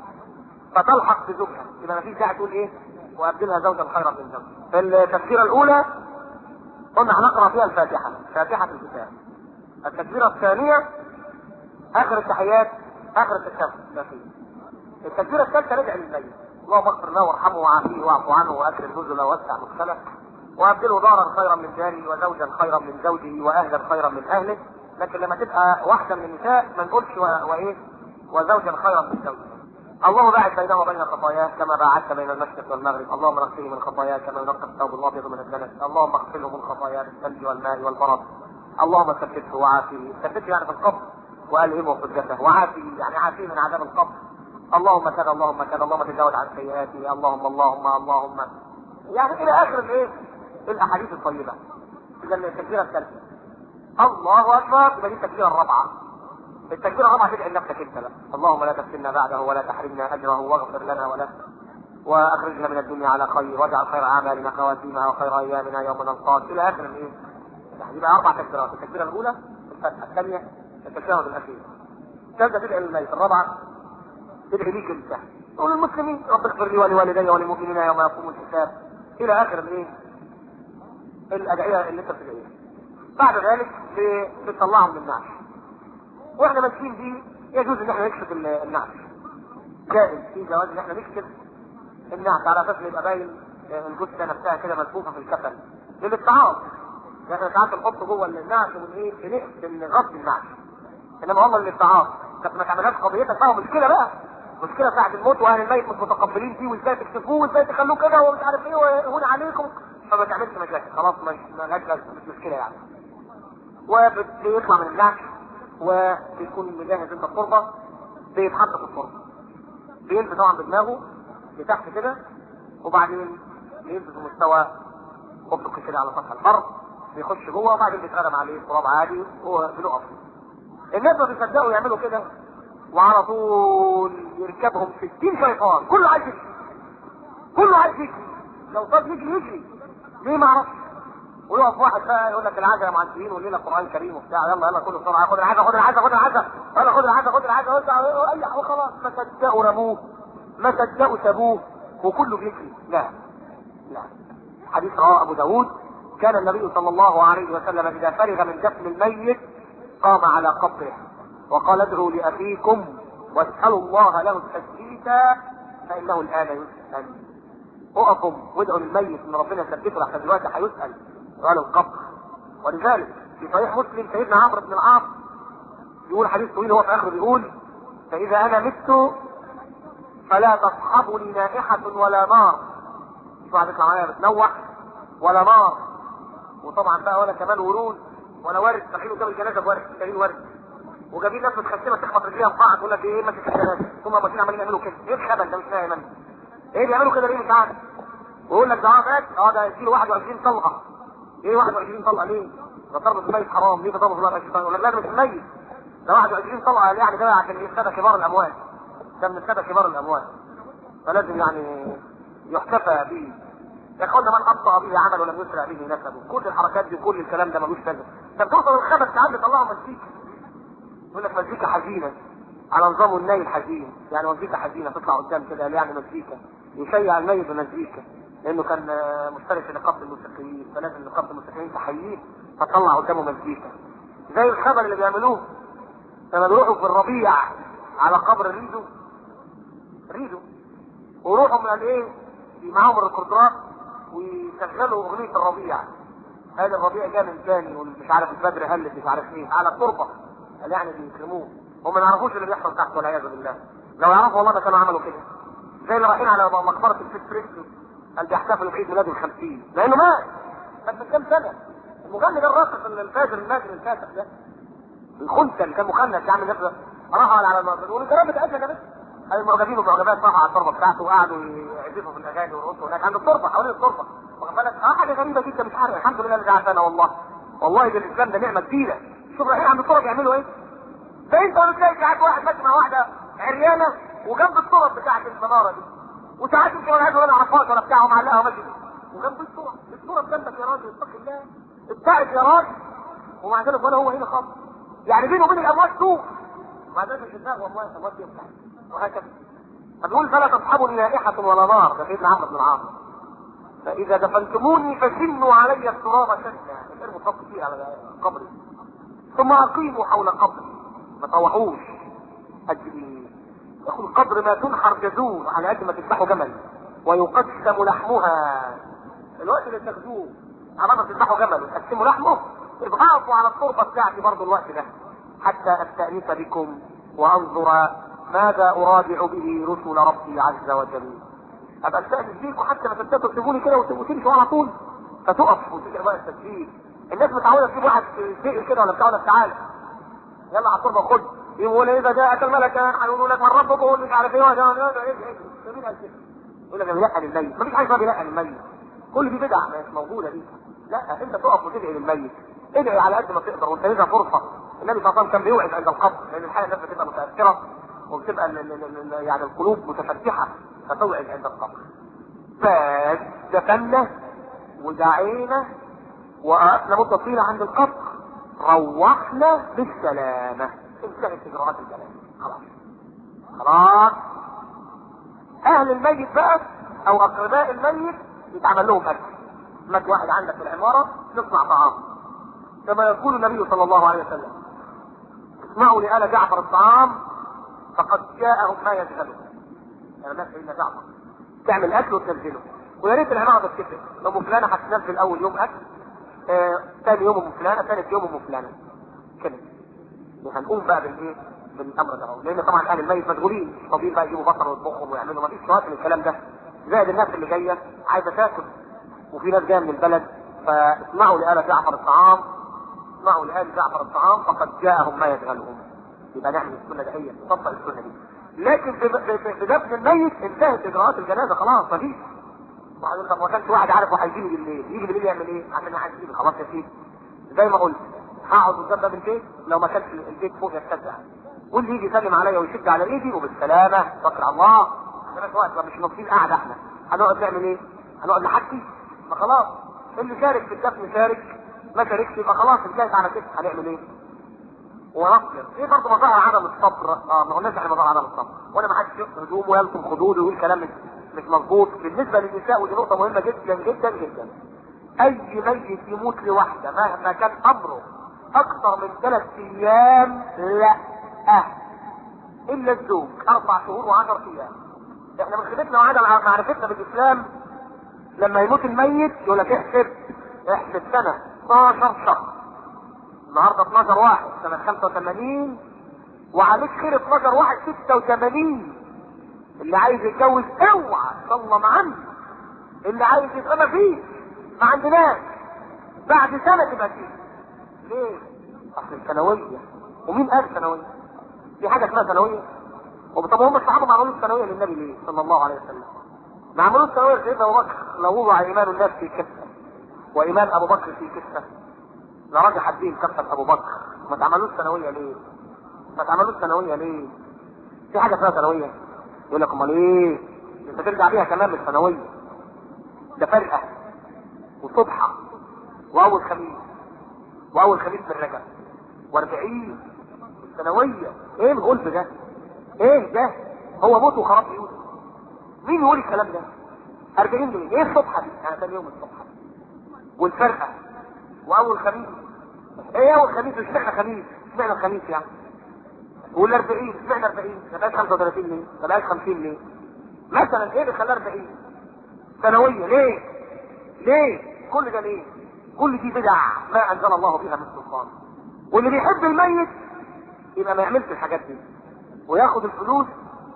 فتلحق بزوجها يبقى ما فيش داعي تقول ايه؟ وابدلها زوجا خيرا من زوجها. التفسيره الاولى قلنا هنقرا فيها الفاتحه، فاتحه الكتاب. التكبيره الثانيه اخر التحيات اخر التشهد الاخير. التكبيره الثالثه ندعي للميت. اللهم اغفر له وارحمه وعافيه واعف عنه واكرم نزله ووسع مدخله وابدله دارا خيرا من داره وزوجا خيرا من زوجه واهلا خيرا من اهله لكن لما تبقى واحده من النساء ما نقولش و- وايه وزوجا خيرا من زوجه اللهم باعد بينه وبين خطاياه كما باعدت بين المشرق والمغرب اللهم نقيه من خطاياه كما ينقى الثوب الابيض من الدنس اللهم اغسله من خطاياه بالثلج والماء والبرد اللهم ثبته وعافيه ثبته يعني في القبر والهمه حجته وعافيه يعني عافيه من عذاب القبر اللهم كذا اللهم كذا اللهم تجاوز عن سيئاته اللهم اللهم اللهم يعني الى اخر الايه الاحاديث الطيبه اذا التكبيره الثالثه الله اكبر يبقى دي التكبيره الرابعه التكبيره الرابعه تدعي لنفسك انت بقى اللهم لا تفتنا بعده ولا تحرمنا اجره واغفر لنا وله واخرجنا من الدنيا على خير واجعل خير اعمالنا خواتيمها وخير ايامنا يوم نلقاك الى اخر الايه يعني يبقى اربع تكبيرات التكبيره الاولى الفتحه الثانيه التشهد الاخير الثالثه تدعي للميت الرابعه تدعي ليك انت وللمسلمين رب اغفر لي ولوالدي وللمؤمنين يوم يقوم الحساب الى اخر الايه الادعيه اللي انت بتدعيها بعد ذلك ب- بتطلعهم من النعش واحنا ماشيين دي يجوز ان احنا نكشف ال- النعش جائز في جواز ان احنا نكشف النعش على اساس إن يبقى باين الجثه نفسها كده ملفوفه في الكفن للاتعاظ احنا ساعات نحط جوه النعش من ايه نغطي النعش انما هم للاتعاظ كانت ما تعملهاش قضيتك بقى مشكله بقى مشكله ساعه الموت واهل الميت مش متقبلين فيه وازاي تكتفوه وازاي تخلوه كده ومش عارف ايه ويهون عليكم فما تعملش مشاكل خلاص مش مالهاش لازمه مش مشكله يعني وبيطلع من النعش وبيكون مجهز انت التربه بيتحط في التربه بينزل طبعا بدماغه لتحت كده وبعدين بينزل في مستوى افقي كده على سطح الارض بيخش جوه وبعدين بيتردم عليه تراب عادي وبنقف الناس ما بيصدقوا يعملوا كده وعلى طول يركبهم 60 شيطان كله عايز يجري كله عايز يجري لو صاد يجري يجري ليه ما اعرفش ويقف واحد بقى يقول لك العجله معديين ولينا قران كريم وبتاع يلا يلا كله بسرعه خد العجله خد العجله خد العجله يلا خد العجله خد العجله وسع اي وخلاص ما صدقوا رموه ما صدقوا سابوه وكله بيجري لا لا حديث رواه ابو داود كان النبي صلى الله عليه وسلم اذا فرغ من دفن الميت قام على قبره وقال ادعوا لاخيكم واسالوا الله له التثبيت فانه الان يسال اقفوا وادعوا للميت ان ربنا يثبته لحسن دلوقتي هيسال سؤال القبر ولذلك في صحيح مسلم سيدنا عمرو بن العاص يقول حديث طويل هو في اخره بيقول فاذا انا مت فلا تصحبني نائحة ولا نار شو هتطلع معايا بتنوح ولا نار وطبعا بقى ولا كمان ورود ولا ورد رايحين قدام الجنازه بورد شايلين ورد وجايبين ناس متخشبه تخبط رجليها في بعض تقول لك ايه ماسك الجنازه ثم ماشيين عمالين يعملوا كده ايه الخبل ده مش فاهم انا ايه بيعملوا كده ليه مش عارف ويقول لك ده اه مات اه ده يشيل 21 طلقه ايه 21 طلقه ليه؟ ده ضرب الميت حرام ليه بضرب الميت الشيطان يقول لك لا ده مش الميت ده 21 طلقه يعني ده عشان يستدى كبار الاموات ده من السادة كبار الاموات فلازم يعني يحتفى به يا اخوانا من ابطا به عمل ولم يسرع به نسبه كل الحركات دي وكل الكلام ده ملوش لازمه طب توصل الخمس ساعات بيطلعوا مزيكا يقول لك مزيكا حزينه على نظام الناي الحزين يعني مزيكا حزينه تطلع قدام كده يعني مزيكا يشيع الميت بمزيكا لانه كان آه، مشترك في نقابه الموسيقيين فلازم نقابه الموسيقيين تحييه فتطلع قدامه مزيكا زي الخبر اللي بيعملوه لما بيروحوا في الربيع على قبر ريدو ريدو ويروحوا من الايه معاهم الريكوردرات ويشغلوا اغنيه الربيع هذا الربيع جاء من ثاني ومش عارف البدر هلت مش عارف ايه على التربه قال يعني بيكرموه هم ما يعرفوش اللي بيحصل تحت والعياذ بالله لو يعرفوا والله ما كانوا عملوا كده زي اللي رايحين على مقبره الفيس بريسلي قال بيحتفل بعيد ميلاد الخمسين لانه مات مات من كام سنه المغني ده الراقص الفاجر الماجر الفاسق ده الخنثى اللي كان مخنث يعمل نفسه راح على المغرب والكلام بتاعتنا ده بس قال المعجبين والمعجبات راحوا على التربه بتاعته وقعدوا يعزفوا في الاغاني ويرقصوا هناك عند التربه حوالين التربه واخد بالك اه حاجه غريبه جدا مش عارف الحمد لله اللي عافانا والله والله ده الاسلام ده نعمه كبيره شوف رايحين عند التربه يعملوا ايه فانت ولا تلاقي ساعات واحد ماشي مع واحده عريانه وجنب الترب بتاعت المناره دي وساعات يمكن ولا عايز ولا نعرفهاش ولا بتاع ومعلقها وماشي وجنب الترب الترب جنبك يا راجل اتق الله ابتعد يا راجل ومع ذلك ولا هو هنا خالص يعني بينه وبين الاموات سوء مع ذلك مش الدماغ والله الاموات يفتح وهكذا فبيقول فلا تصحبني نائحة ولا نار ده سيدنا عمرو بن العاص فإذا دفنتموني فسنوا علي التراب شنا ارموا الصف كتير على قبري ثم أقيموا حول قبري ما طوحوش أجري يقول قدر ما تنحر جزور على قد ما تذبحوا جمل ويقسم لحمها الوقت اللي تاخدوه على ما تذبحوا جمل وتقسموا لحمه اضغطوا على التربه بتاعتي برضه الوقت ده حتى استانس بكم وانظر ماذا ارادع به رسل ربي عز وجل ابقى استانس بيكم حتى ما تبداوا تسيبوني كده وتمشوا على طول فتقف وتجري بقى التسجيل الناس متعوده تجيب واحد سئل كده ولا بتاع ولا تعالى يلا على التربه خد يقول اذا جاءك الملكان هيقولوا لك من ربك وقول مش عارف ايه وده ايه ايه مين قال كده؟ يقول لك بيلقن الميت مفيش حاجه اسمها بيلقن الميت كل دي بدعه مش موجوده دي لا انت تقف وتدعي للميت ادعي على قد ما تقدر وانت ليها فرصه النبي صلى الله عليه وسلم كان بيوعد عند القبر لان الحاله الناس بتبقى متاثره وبتبقى ال- ال- ال- يعني القلوب متفتحه فتوعد عند القبر فدفنا ودعينا وقفنا مده طويله عند القبر روحنا بالسلامه انتهت اجراءات الجنازه خلاص خلاص اهل الميت بقى او اقرباء الميت يتعمل لهم اكل مات واحد عندك في العماره نصنع طعام كما يقول النبي صلى الله عليه وسلم اسمعوا لآل جعفر الطعام فقد جاءهم ما يشغلهم يعني الناس سيدنا جعفر تعمل اكل وتنزله ويا ريت العماره تتفق لو ام فلانه هتنزل اول يوم اكل آه، ثاني يوم ام فلانه ثالث يوم ام فلانه كده وهنقوم بقى بالايه بالامر ده لان طبعا اهل الميت مشغولين مش فاضيين بقى يجيبوا بصل ويطبخهم ويعملوا ما فيش وقت للكلام ده زائد الناس اللي جايه عايزه تاكل وفي ناس جايه من البلد فاسمعوا لآل جعفر الطعام اسمعوا لآل جعفر الطعام فقد جاءهم ما يشغلهم يبقى نعمل السنه دهية نطبق السنه دي لكن في في- في دفن الميت انتهت اجراءات الجنازه خلاص مفيش وبعدين طب ما كانش واحد عارف وهيجيني بالليل يجي بالليل يعمل ايه؟ عشان عايز يجيني خلاص يا سيدي زي ما قلت هقعد قدام باب البيت لو ما كانش البيت فوق يتسع واللي يجي يسلم عليا ويشد على ايدي وبالسلامه توكل على الله احنا مش وقت مش ناقصين قاعده احنا هنقعد نعمل ايه؟ هنقعد نحكي فخلاص اللي شارك في الدفن شارك ما شاركش يبقى خلاص انتهت على كده هنعمل ايه؟ ونصبر ايه برضه مظاهر عدم الصبر اه ما قلناش احنا مظاهر عدم الصبر ولا ما حدش يقصر هدومه ويلطم خدوده ويقول كلام مش مش مظبوط بالنسبه للنساء ودي نقطه مهمه جدا جدا جدا اي ميت يموت لوحده مهما كان امره اكثر من ثلاث ايام لا أه. الا الزوج اربع شهور وعشر ايام احنا من خدمتنا وعدم معرفتنا بالاسلام لما يموت الميت يقول لك احسب احسب سنه 12 شهر النهارده 12 واحد سنة 85 وعليك خير 12 واحد 86 اللي عايز يتجوز اوعى صلى عنه اللي عايز يبقى ما فيش ما عندناش بعد سنة تبقى فيه ليه؟ اصل الثانوية ومين قال ثانوية؟ في حاجة اسمها ثانوية؟ طب هم الصحابة ما عملوش ثانوية للنبي ليه؟ صلى الله عليه وسلم ما عملوش ثانوية لسيدنا ابو بكر لو وضع ايمان الناس في كفة وايمان ابو بكر في كفة لرجح الدين كفة ابو بكر ما تعملوش ثانوية ليه؟ ما تعملوش ثانوية ليه؟ في حاجة اسمها ثانوية يقول لك امال ايه؟ انت ترجع بيها كمان من الثانوية ده فرقة وصبحة واول خميس واول خميس من رجب واربعين الثانوية ايه الغلب ده؟ ايه ده؟ هو موت وخراب بيوت مين يقول الكلام ده؟ 40 جنيه ايه الصبحة دي؟ يعني ثاني يوم الصبحة والفرقة واول خميس ايه اول خميس مش احنا خميس اشمعنى الخميس يعني وال 40 اشمعنى 40 ما بقاش 35 ليه ما بقاش 50 ليه مثلا ايه اللي خلاه 40 ثانويه ليه ليه كل ده ليه كل دي بدع ما انزل الله بها من سلطان واللي بيحب الميت يبقى ما يعملش الحاجات دي وياخد الفلوس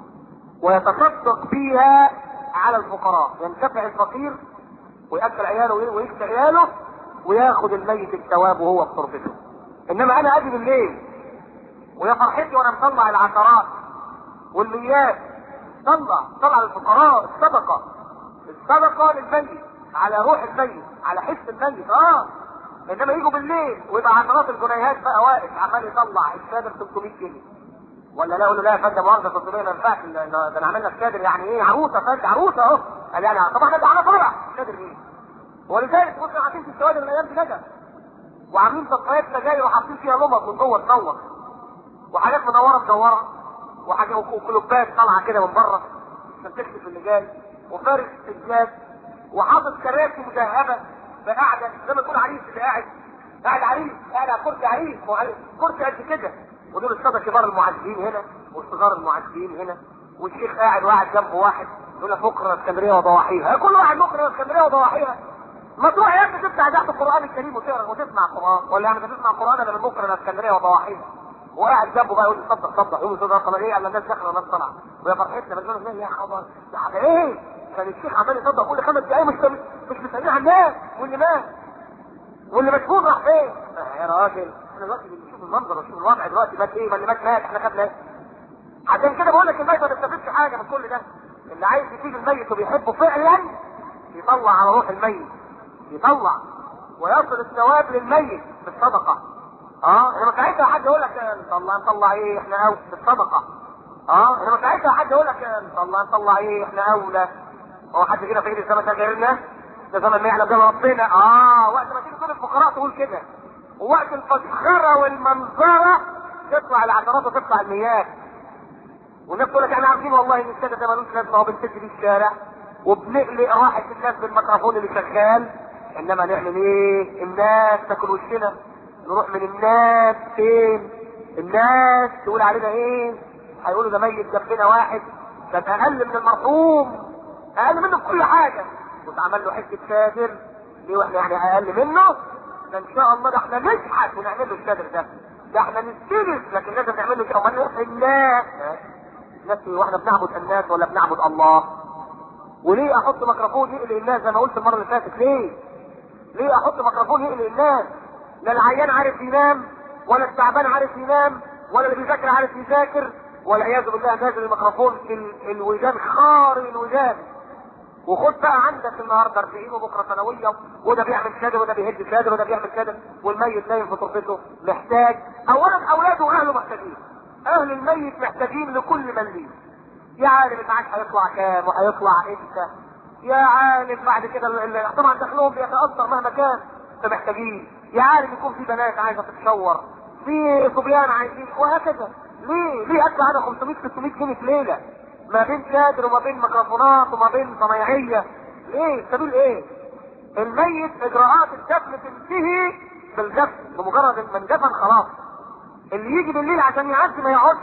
ويتصدق بيها على الفقراء ينتفع الفقير ويأكل عياله ويكسى عياله وياخد الميت الثواب وهو في تربته انما انا اجي بالليل ويا فرحتي وانا مطلع العشرات والميات طلع طلع للفقراء الصدقه الصدقه للميت على روح الميت على حس الميت اه انما يجوا بالليل ويبقى عشرات الجنيهات بقى واقف عمال يطلع الشادر 300 جنيه ولا لا اقول له لا يا فندم مؤاخذه 300 ما ينفعش ده انا عامل لك شادر يعني ايه عروسه فندم عروسه اهو قال يعني طبعا ده على طلع شادر ايه ولذلك ممكن عارفين في السواد الايام دي كده وعاملين تصفيات سجاير وحاطين فيها لمض من جوه تنور وحاجات منوره مدوره وحاجه وكلوبات طالعه كده من بره عشان تكشف اللي جاي وفارس سجاد وحاطط كراسي مذهبه فقاعده زي ما تقول عريس اللي قاعد قاعد عريس قاعد على كرسي عريس كرسي قد كده ودول الساده كبار المعزين هنا والصغار المعزين هنا والشيخ قاعد وقاعد جنبه واحد يقول لك بكره اسكندريه وضواحيها كل واحد بكره اسكندريه وضواحيها ما تروح يا ابني تفتح تحت القران الكريم وتقرا وتسمع القران ولا يعني تسمع القران انا من بكره اسكندريه وضواحيها وقاعد جنبه بقى يقول لي صدق صدق يقول لي صدق طب ايه قال الناس داخله والناس طالعه ويا فرحتنا بنقول له يا خبر ده حاجه ايه كان الشيخ عمال يصدق كل خمس دقايق مش مش مسميه على الناس واللي مات واللي مدفون راح فين؟ يا راجل احنا دلوقتي بنشوف المنظر ونشوف الوضع دلوقتي مات ايه ما اللي مات مات احنا خدنا ايه؟ عشان كده بقول لك الميت ما بيستفدش حاجه من كل ده اللي عايز يسيب الميت وبيحبه فعلا يطلع على روح الميت يطلع ويصل الثواب للميت بالصدقه اه انما ساعتها حد يقول لك نطلع نطلع ايه احنا اولى بالصدقه اه انما ساعتها حد يقول لك نطلع نطلع ايه احنا اولى هو حد كده في ايد السمكه غيرنا ده زمن ما يعلم ده ربنا اه وقت ما تيجي تقول الفقراء تقول كده ووقت الفسخره والمنظره تطلع العشرات وتطلع الميات والناس تقول لك احنا عارفين والله ان الساده ده ملوش لازمه هو بنسد بيه الشارع وبنقلق راحه الناس بالميكروفون اللي شغال انما نعمل ايه؟ الناس تاكل وشنا نروح من الناس فين؟ الناس تقول علينا ايه؟ هيقولوا ده ميت جنبنا واحد كان اقل من المرحوم اقل منه في كل حاجه واتعمل له حته شادر ليه واحنا يعني اقل منه؟ ده ان شاء الله ده احنا نشحت ونعمل له الشادر ده ده احنا نستلف لكن لازم نعمل له كده امال نروح الناس الناس واحنا بنعبد الناس ولا بنعبد الله وليه احط ميكروفون يقلق الناس زي ما قلت المره اللي فاتت ليه؟ ليه احط ميكروفون يقلق الناس؟ لا العيان عارف ينام ولا التعبان عارف ينام ولا اللي بيذاكر عارف يذاكر والعياذ بالله نازل الميكروفون في ال- الوجدان خارج الوجدان وخد بقى عندك النهارده 40 وبكره ثانويه وده بيعمل كده وده بيهد كده وده بيعمل كده والميت نايم في تربته محتاج اولا اولاده واهله محتاجين اهل الميت محتاجين لكل من ليه يا عالم المعاش هيطلع كام وهيطلع امتى يا عالم بعد كده ال- ال- طبعا دخلهم بيتاثر مهما كان فمحتاجين يا عالم يكون في بنات عايزه تتشور في صبيان عايزين وهكذا ليه ليه ادفع انا 500 600 جنيه في ليله ما بين كادر وما بين ميكروفونات وما بين صنايعيه ليه سبيل ايه الميت اجراءات الدفن تنتهي بالدفن بمجرد ما اندفن خلاص اللي يجي بالليل عشان يعدي ما يقعدش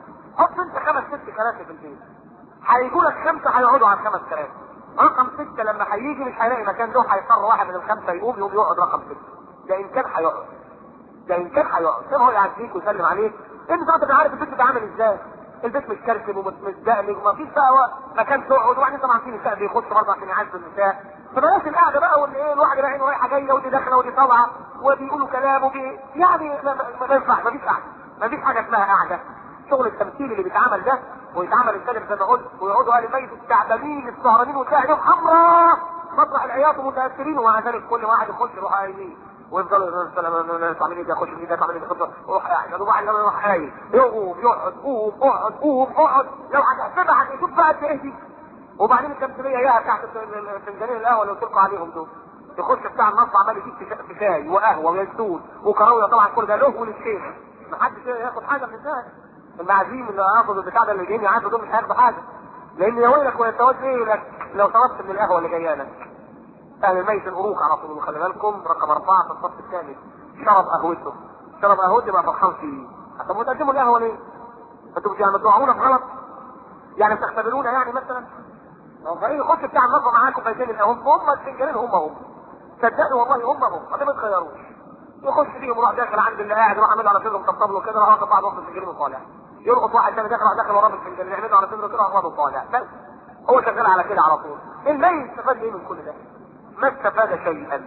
حط انت خمس ست كراسي في البيت هيجوا لك خمسه هيقعدوا على الخمس كراسي رقم سته لما هيجي مش هيلاقي مكان له هيضطر واحد من الخمسه يقوم يقوم يقعد رقم سته ده ان كان هيقعد ده ان كان هيقعد كان هو يعديك ويسلم عليك انت طبعا عارف البيت ده عامل ازاي البيت متكركب ومتدقلق وما فيش بقى مكان تقعد وبعدين طبعا في نساء بيخشوا برضه عشان يعزوا النساء فبلاش القعده بقى واللي ايه الواحد رايح رايحه جايه ودي داخله ودي طالعه وبيقولوا كلام وبي يعني ما ما- ما ينفع ما فيش قعده ما فيش حاجه اسمها قعده شغل التمثيل اللي بيتعمل ده ويتعمل السلم زي ما قلت ويقعدوا اهل الميت التعبانين السهرانين وتلاقي عينيهم حمراء مطرح العياط ومتاثرين ومع ذلك كل واحد يخش يروح قايمين ويفضلوا يقولوا السلام الناس عاملين ايه يخش من ده عاملين ايه يروح قاعد وبعد لما يروح قايم يقوم يقعد قوم اقعد قوم اقعد لو هتحسبها هتشوف بقى قد ايه دي وبعدين التمثيليه اياها تحت فنجانين القهوه اللي قلت لكم عليهم دول يخش بتاع النص عمال يجيب في شاي وقهوه ويزدون وكراويه طبعا كل ده له وللشيخ محدش ياخد حاجه من الناس المعازيم اللي هياخد البتاع ده اللي جايين يعدوا دول مش هياخدوا حاجه لان يا ويلك ويا سواد ايه لك لو طلبت من القهوه اللي جايه لك اهل الميت الأروق على طول خلي بالكم رقم اربعه في الصف الثالث شرب قهوته شرب قهوته يبقى فرحان فيه طب ما تقدموا القهوه ليه؟ انتوا مش يعني بتوعونا في غلط؟ يعني بتختبرونا يعني مثلا؟ هو فايه يخش بتاع النظر معاكم فايتين القهوه هم الفنجانين هم هم صدقني والله هم هم ما تتخيروش يخش فيهم يروح داخل عند اللي قاعد يروح عامل على صدره مطبطب له كده راح واخد بعض واحد الفنجانين وطالع يلقط واحد تاني داخل راح داخل وراه بالفنجان يعمله على صدره كده راح واخده وطالع بس هو شغال على كده على طول الميت استفاد ايه من كل ده؟ ما استفاد شيئا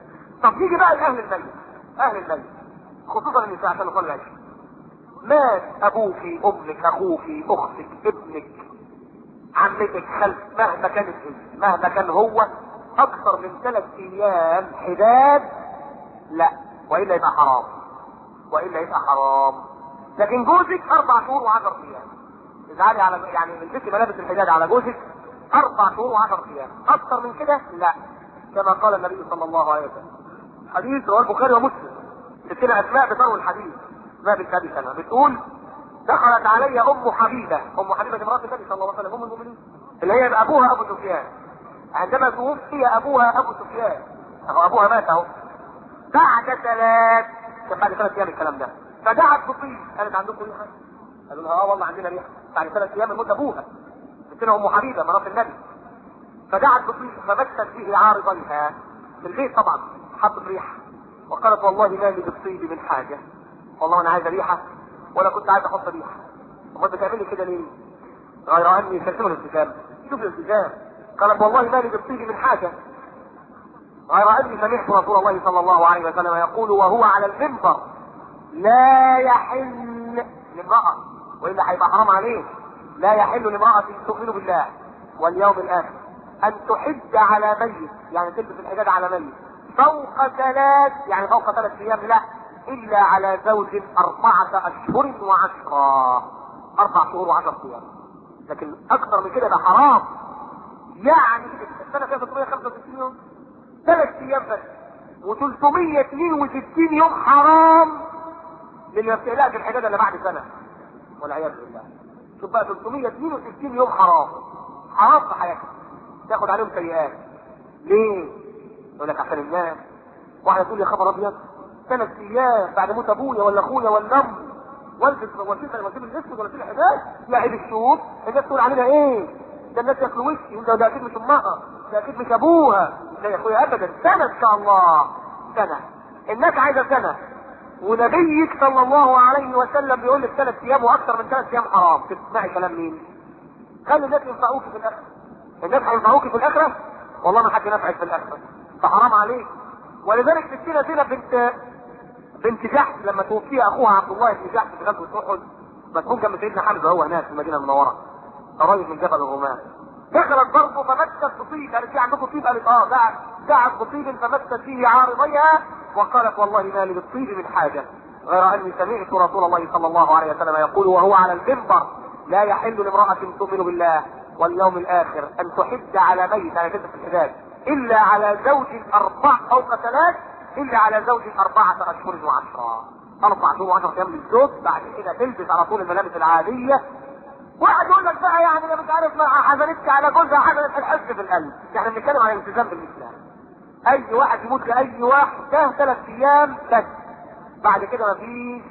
طب نيجي بقى لاهل الميت اهل الميت خصوصا النساء عشان نصلي العشاء مات ابوك امك اخوك اختك ابنك عمتك خلف مهما كانت ايه مهما كان هو اكثر من ثلاث ايام حداد لا والا يبقى حرام والا يبقى حرام لكن جوزك اربع شهور وعشر ايام ازعلي على يعني البسي ملابس الحداد على جوزك اربع شهور وعشر ايام اكثر من كده لا كما قال النبي صلى الله عليه وسلم حديث رواه البخاري ومسلم ستنا اسماء بتروي الحديث اسماء بنت ابي سلمه بتقول دخلت علي ام حبيبه ام حبيبه امراه النبي صلى الله عليه وسلم ام المؤمنين اللي هي ابوها ابو سفيان عندما توفي ابوها ابو سفيان اهو ابوها مات اهو بعد ثلاث كان بعد ثلاث ايام الكلام ده فدعت بطيب قالت عندكم ايه حاجه قالوا لها اه والله عندنا ريحه بعد ثلاث ايام الموت ابوها ستنا ام حبيبه مرات النبي فدعت بطيب فمست به عارضيها في البيت طبعا حطت ريحه وقالت والله ما لي بالطيب من حاجه والله انا عايزه ريحه ولا كنت عايز احط ريحه امال بتعملي كده ليه؟ غير اني كلمه الالتزام شوف الالتزام قالت والله ما لي بالطيب من حاجه غير اني سمعت رسول الله صلى الله عليه وسلم يقول وهو على المنبر لا يحل لامرأة والا هيبقى حرام عليه لا يحل لامرأة تؤمن بالله واليوم الاخر ان تحج على ميت يعني تلبس الحجاج على ميت فوق ثلاث يعني فوق ثلاث ايام لا الا على زوج اربعة اشهر وعشرة اربع شهور وعشر ايام لكن اكثر من كده ده حرام يعني السنة فيها 365 يوم ثلاث ايام بس و362 يوم حرام للي ما بتقلقش الحجاج اللي بعد سنة والعياذ بالله شوف بقى 362 يوم حرام حرام في حياتك تاخد عليهم سيئات ليه؟ يقول لك عشان الناس واحد يقول يا خبر ابيض ثلاث ايام بعد موت ابويا ولا اخويا ولا امي والبس وسيب وسيب الاسود ولا سيب الحجاج يا عيب الشهود الناس تقول علينا ايه؟ ده الناس ياكلوا وشي ده, ده اكيد مش امها ده اكيد مش ابوها لا يا اخويا ابدا سنه ان شاء الله سنه الناس عايزه سنه ونبيك صلى الله عليه وسلم بيقول لك ثلاث ايام واكثر من ثلاث ايام حرام تسمعي كلام مين؟ خلي الناس ينفعوك في الاخره الناس هينفعوك في الاخره والله ما حد نفعك في الاخره فحرام عليك ولذلك ستنا زينب بنت بنت جحش لما توفي اخوها عبد الله بن جحش في غزوه احد مسكون جنب سيدنا حمزه هو هناك في المدينه المنوره قريب من جبل الرومان دخلت برضه فمست بطيب قالت في عندكم طيب قالت اه دعت دعت بطيب فمست فيه عارضيها وقالت والله ما لي بالطيب من حاجه غير اني سمعت رسول الله صلى الله عليه وسلم يقول وهو على المنبر لا يحل لامراه تؤمن بالله واليوم الاخر ان تحج على ميت على جدة الحجاج الا على زوج اربع فوق ثلاث الا على زوج اربعة اشهر وعشرة اربع شهور وعشرة ايام للزوج بعد كده تلبس على طول الملابس العادية واحد يقول لك بقى يعني انا مش عارف ما حزنتك على جوزها حزنت في الحزن في القلب يعني بنتكلم عن الالتزام بالاسلام اي واحد يموت لاي واحد ده ثلاث ايام بس بعد كده مفيش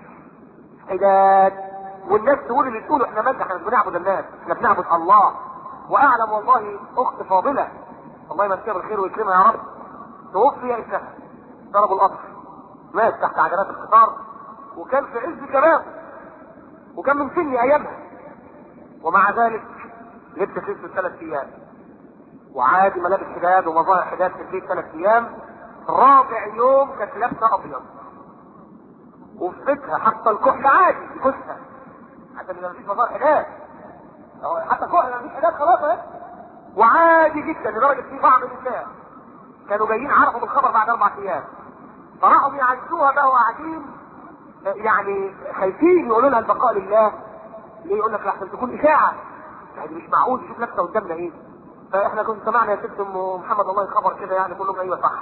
حداد والناس تقول اللي تقوله احنا مالنا احنا مش بنعبد الناس احنا بنعبد الله واعلم والله اخت فاضله الله يمسيها بالخير ويكرمها يا رب توفي ابنها ضربوا القطر مات تحت عجلات القطار وكان في عز شبابه وكان من سن ايامها ومع ذلك لبس لبس ثلاث ايام وعادي ملابس حداد ومظاهر حداد في البيت ثلاث ايام رابع يوم كانت لابسه ابيض وفي بيتها حتى الكحل عادي في جثها حتى ما فيش مظاهر حداد حتى الكحل ما فيش حداد خلاص اهي وعادي جدا لدرجه في بعض النساء كانوا جايين عرفوا بالخبر بعد اربع ايام فراحوا بيعزوها بقى وقاعدين يعني خايفين يقولوا لها البقاء لله ليه يقول لك لحسن تكون اشاعه يعني مش معقول تشوف لابسه قدامنا ايه فاحنا كنا سمعنا يا ست ام محمد الله يخبر كده يعني كلهم ايوه صح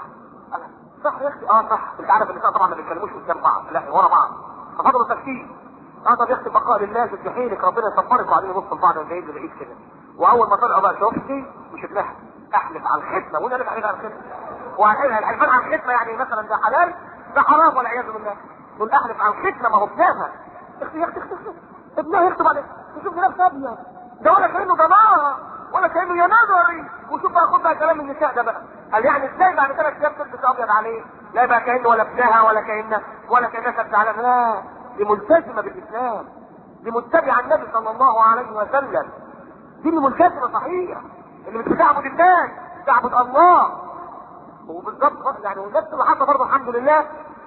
صح يا اختي اه صح انت عارف النساء طبعا ما بيتكلموش قدام بعض لا ورا بعض ففضلوا تفكير اه طب يا اختي بقاء لله ست حيلك ربنا يصبرك وبعدين يبص لبعض من بعيد لبعيد كده واول ما طلعوا بقى شفتي مش ابنها احلف على الختمه وانا احلف على الختمه وعلى الحلفان على الختمه يعني مثلا ده حلال ده حرام والعياذ بالله تقول احلف على الختمه ما هو ابنها اختي يا اختي اختي ابنها يخطب عليك تشوف نفسها ابيض ده ولا كانه جماعه ولا كانه يا نظري وشوف بقى خد بقى كلام النساء ده بقى قال يعني ازاي بعد ثلاث ايام تلبس ابيض عليه لا يبقى كانه ولا ابنها ولا كانه ولا كانها كانت زعلانه لا دي ملتزمه بالاسلام دي متبعه النبي صلى الله عليه وسلم دي اللي ملتزمه صحيح اللي مش بتعبد الناس بتعبد الله وبالظبط يعني ونفس اللي حصل برضه الحمد لله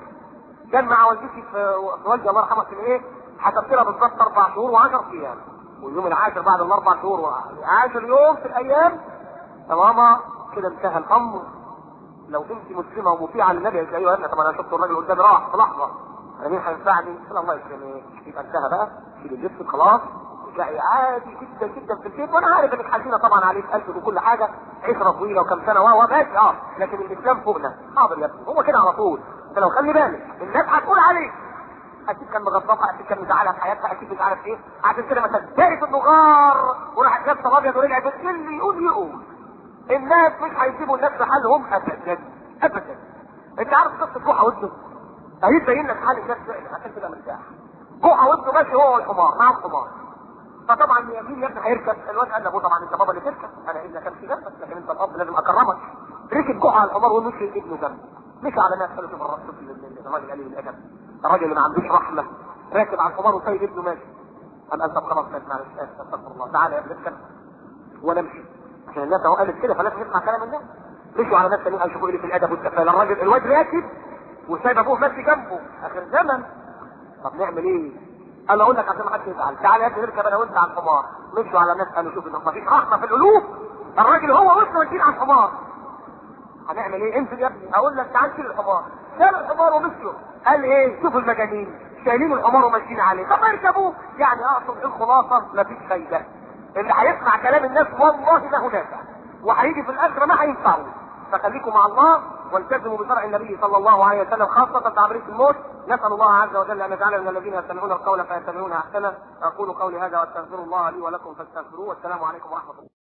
كان مع والدتي في والدي الله يرحمه في ايه حسبت لها بالظبط اربع شهور وعشر ايام واليوم العاشر بعد الاربع شهور عاشر يوم في الايام تماما كده انتهى الامر لو انت مسلمه ومطيعه للنبي قالت ايوه يا ابني طب انا شفت الراجل قدامي راح في لحظه انا مين هينفعني؟ قال الله يكرمك يبقى انتهى بقى شيل اللبس خلاص تلاقي عادي جدا جدا في البيت وانا عارف انك حزينه طبعا عليك قلبك وكل حاجه عشره طويله وكم سنه وهو ماشي اه لكن الاسلام فوقنا حاضر يا ابني هو كده على طول انت لو خلي بالك الناس هتقول عليك اكيد كان مغضبها اكيد كان مزعلها في حياتها اكيد مش عارف ايه عشان كده ما صدقت انه غار وراحت لابسه ابيض ورجعت بس اللي يقول يقول الناس مش هيسيبوا الناس في حالهم ابدا ابدا انت عارف قصه روحه وابنه اهي تبين لك حال الناس عشان تبقى مرتاح جوع وابنه ماشي هو والحمار مع الحمار فطبعا مين يا ابني هيركب الواد قال لابوه طبعا انت بابا اللي تركب انا اذا كان في جنبك لكن انت الاب لازم اكرمك ركب جوع على الحمار ومشي ابنه جنبه مشي على ناس قالوا شوف الراجل الراجل قليل الادب الراجل اللي ما عندوش رحمه راكب على الحمار وسايب ابنه ماشي قام قال طب خلاص ماشي معلش استغفر الله تعالى يا ابني اركب وانا امشي عشان الناس اهو قالت كده فلازم نسمع كلام الناس مشوا على ناس تانيين يشوفوا ايه في الادب والتفاله الراجل الواد راكب وسايب ابوه ماشي جنبه اخر زمن طب نعمل ايه؟ قال له اقول لك عشان ما حدش يزعل تعالى يا ابني نركب انا وانت على الحمار مشوا على ناس قالوا شوف ما فيش رحمه في القلوب الراجل هو وانت ماشيين على الحمار هنعمل ايه؟ انزل يا ابني اقول لك تعال شيل الحمار شال الحمار ومشوا قال ايه؟ شوف المجانين شايلين الحمار وماشيين عليه طب ما يركبوه يعني اقصد الخلاصه مفيش فايده اللي هيسمع كلام الناس والله ما هو نافع وهيجي في الاخره ما هينفعه فخليكم مع الله والتزموا بشرع النبي صلى الله عليه وسلم خاصة تعبير الموت نسأل الله عز وجل أن يجعلنا من الذين يستمعون القول فيتبعون أحسنه أقول قولي هذا وأستغفر الله لي ولكم فاستغفروه والسلام عليكم ورحمة الله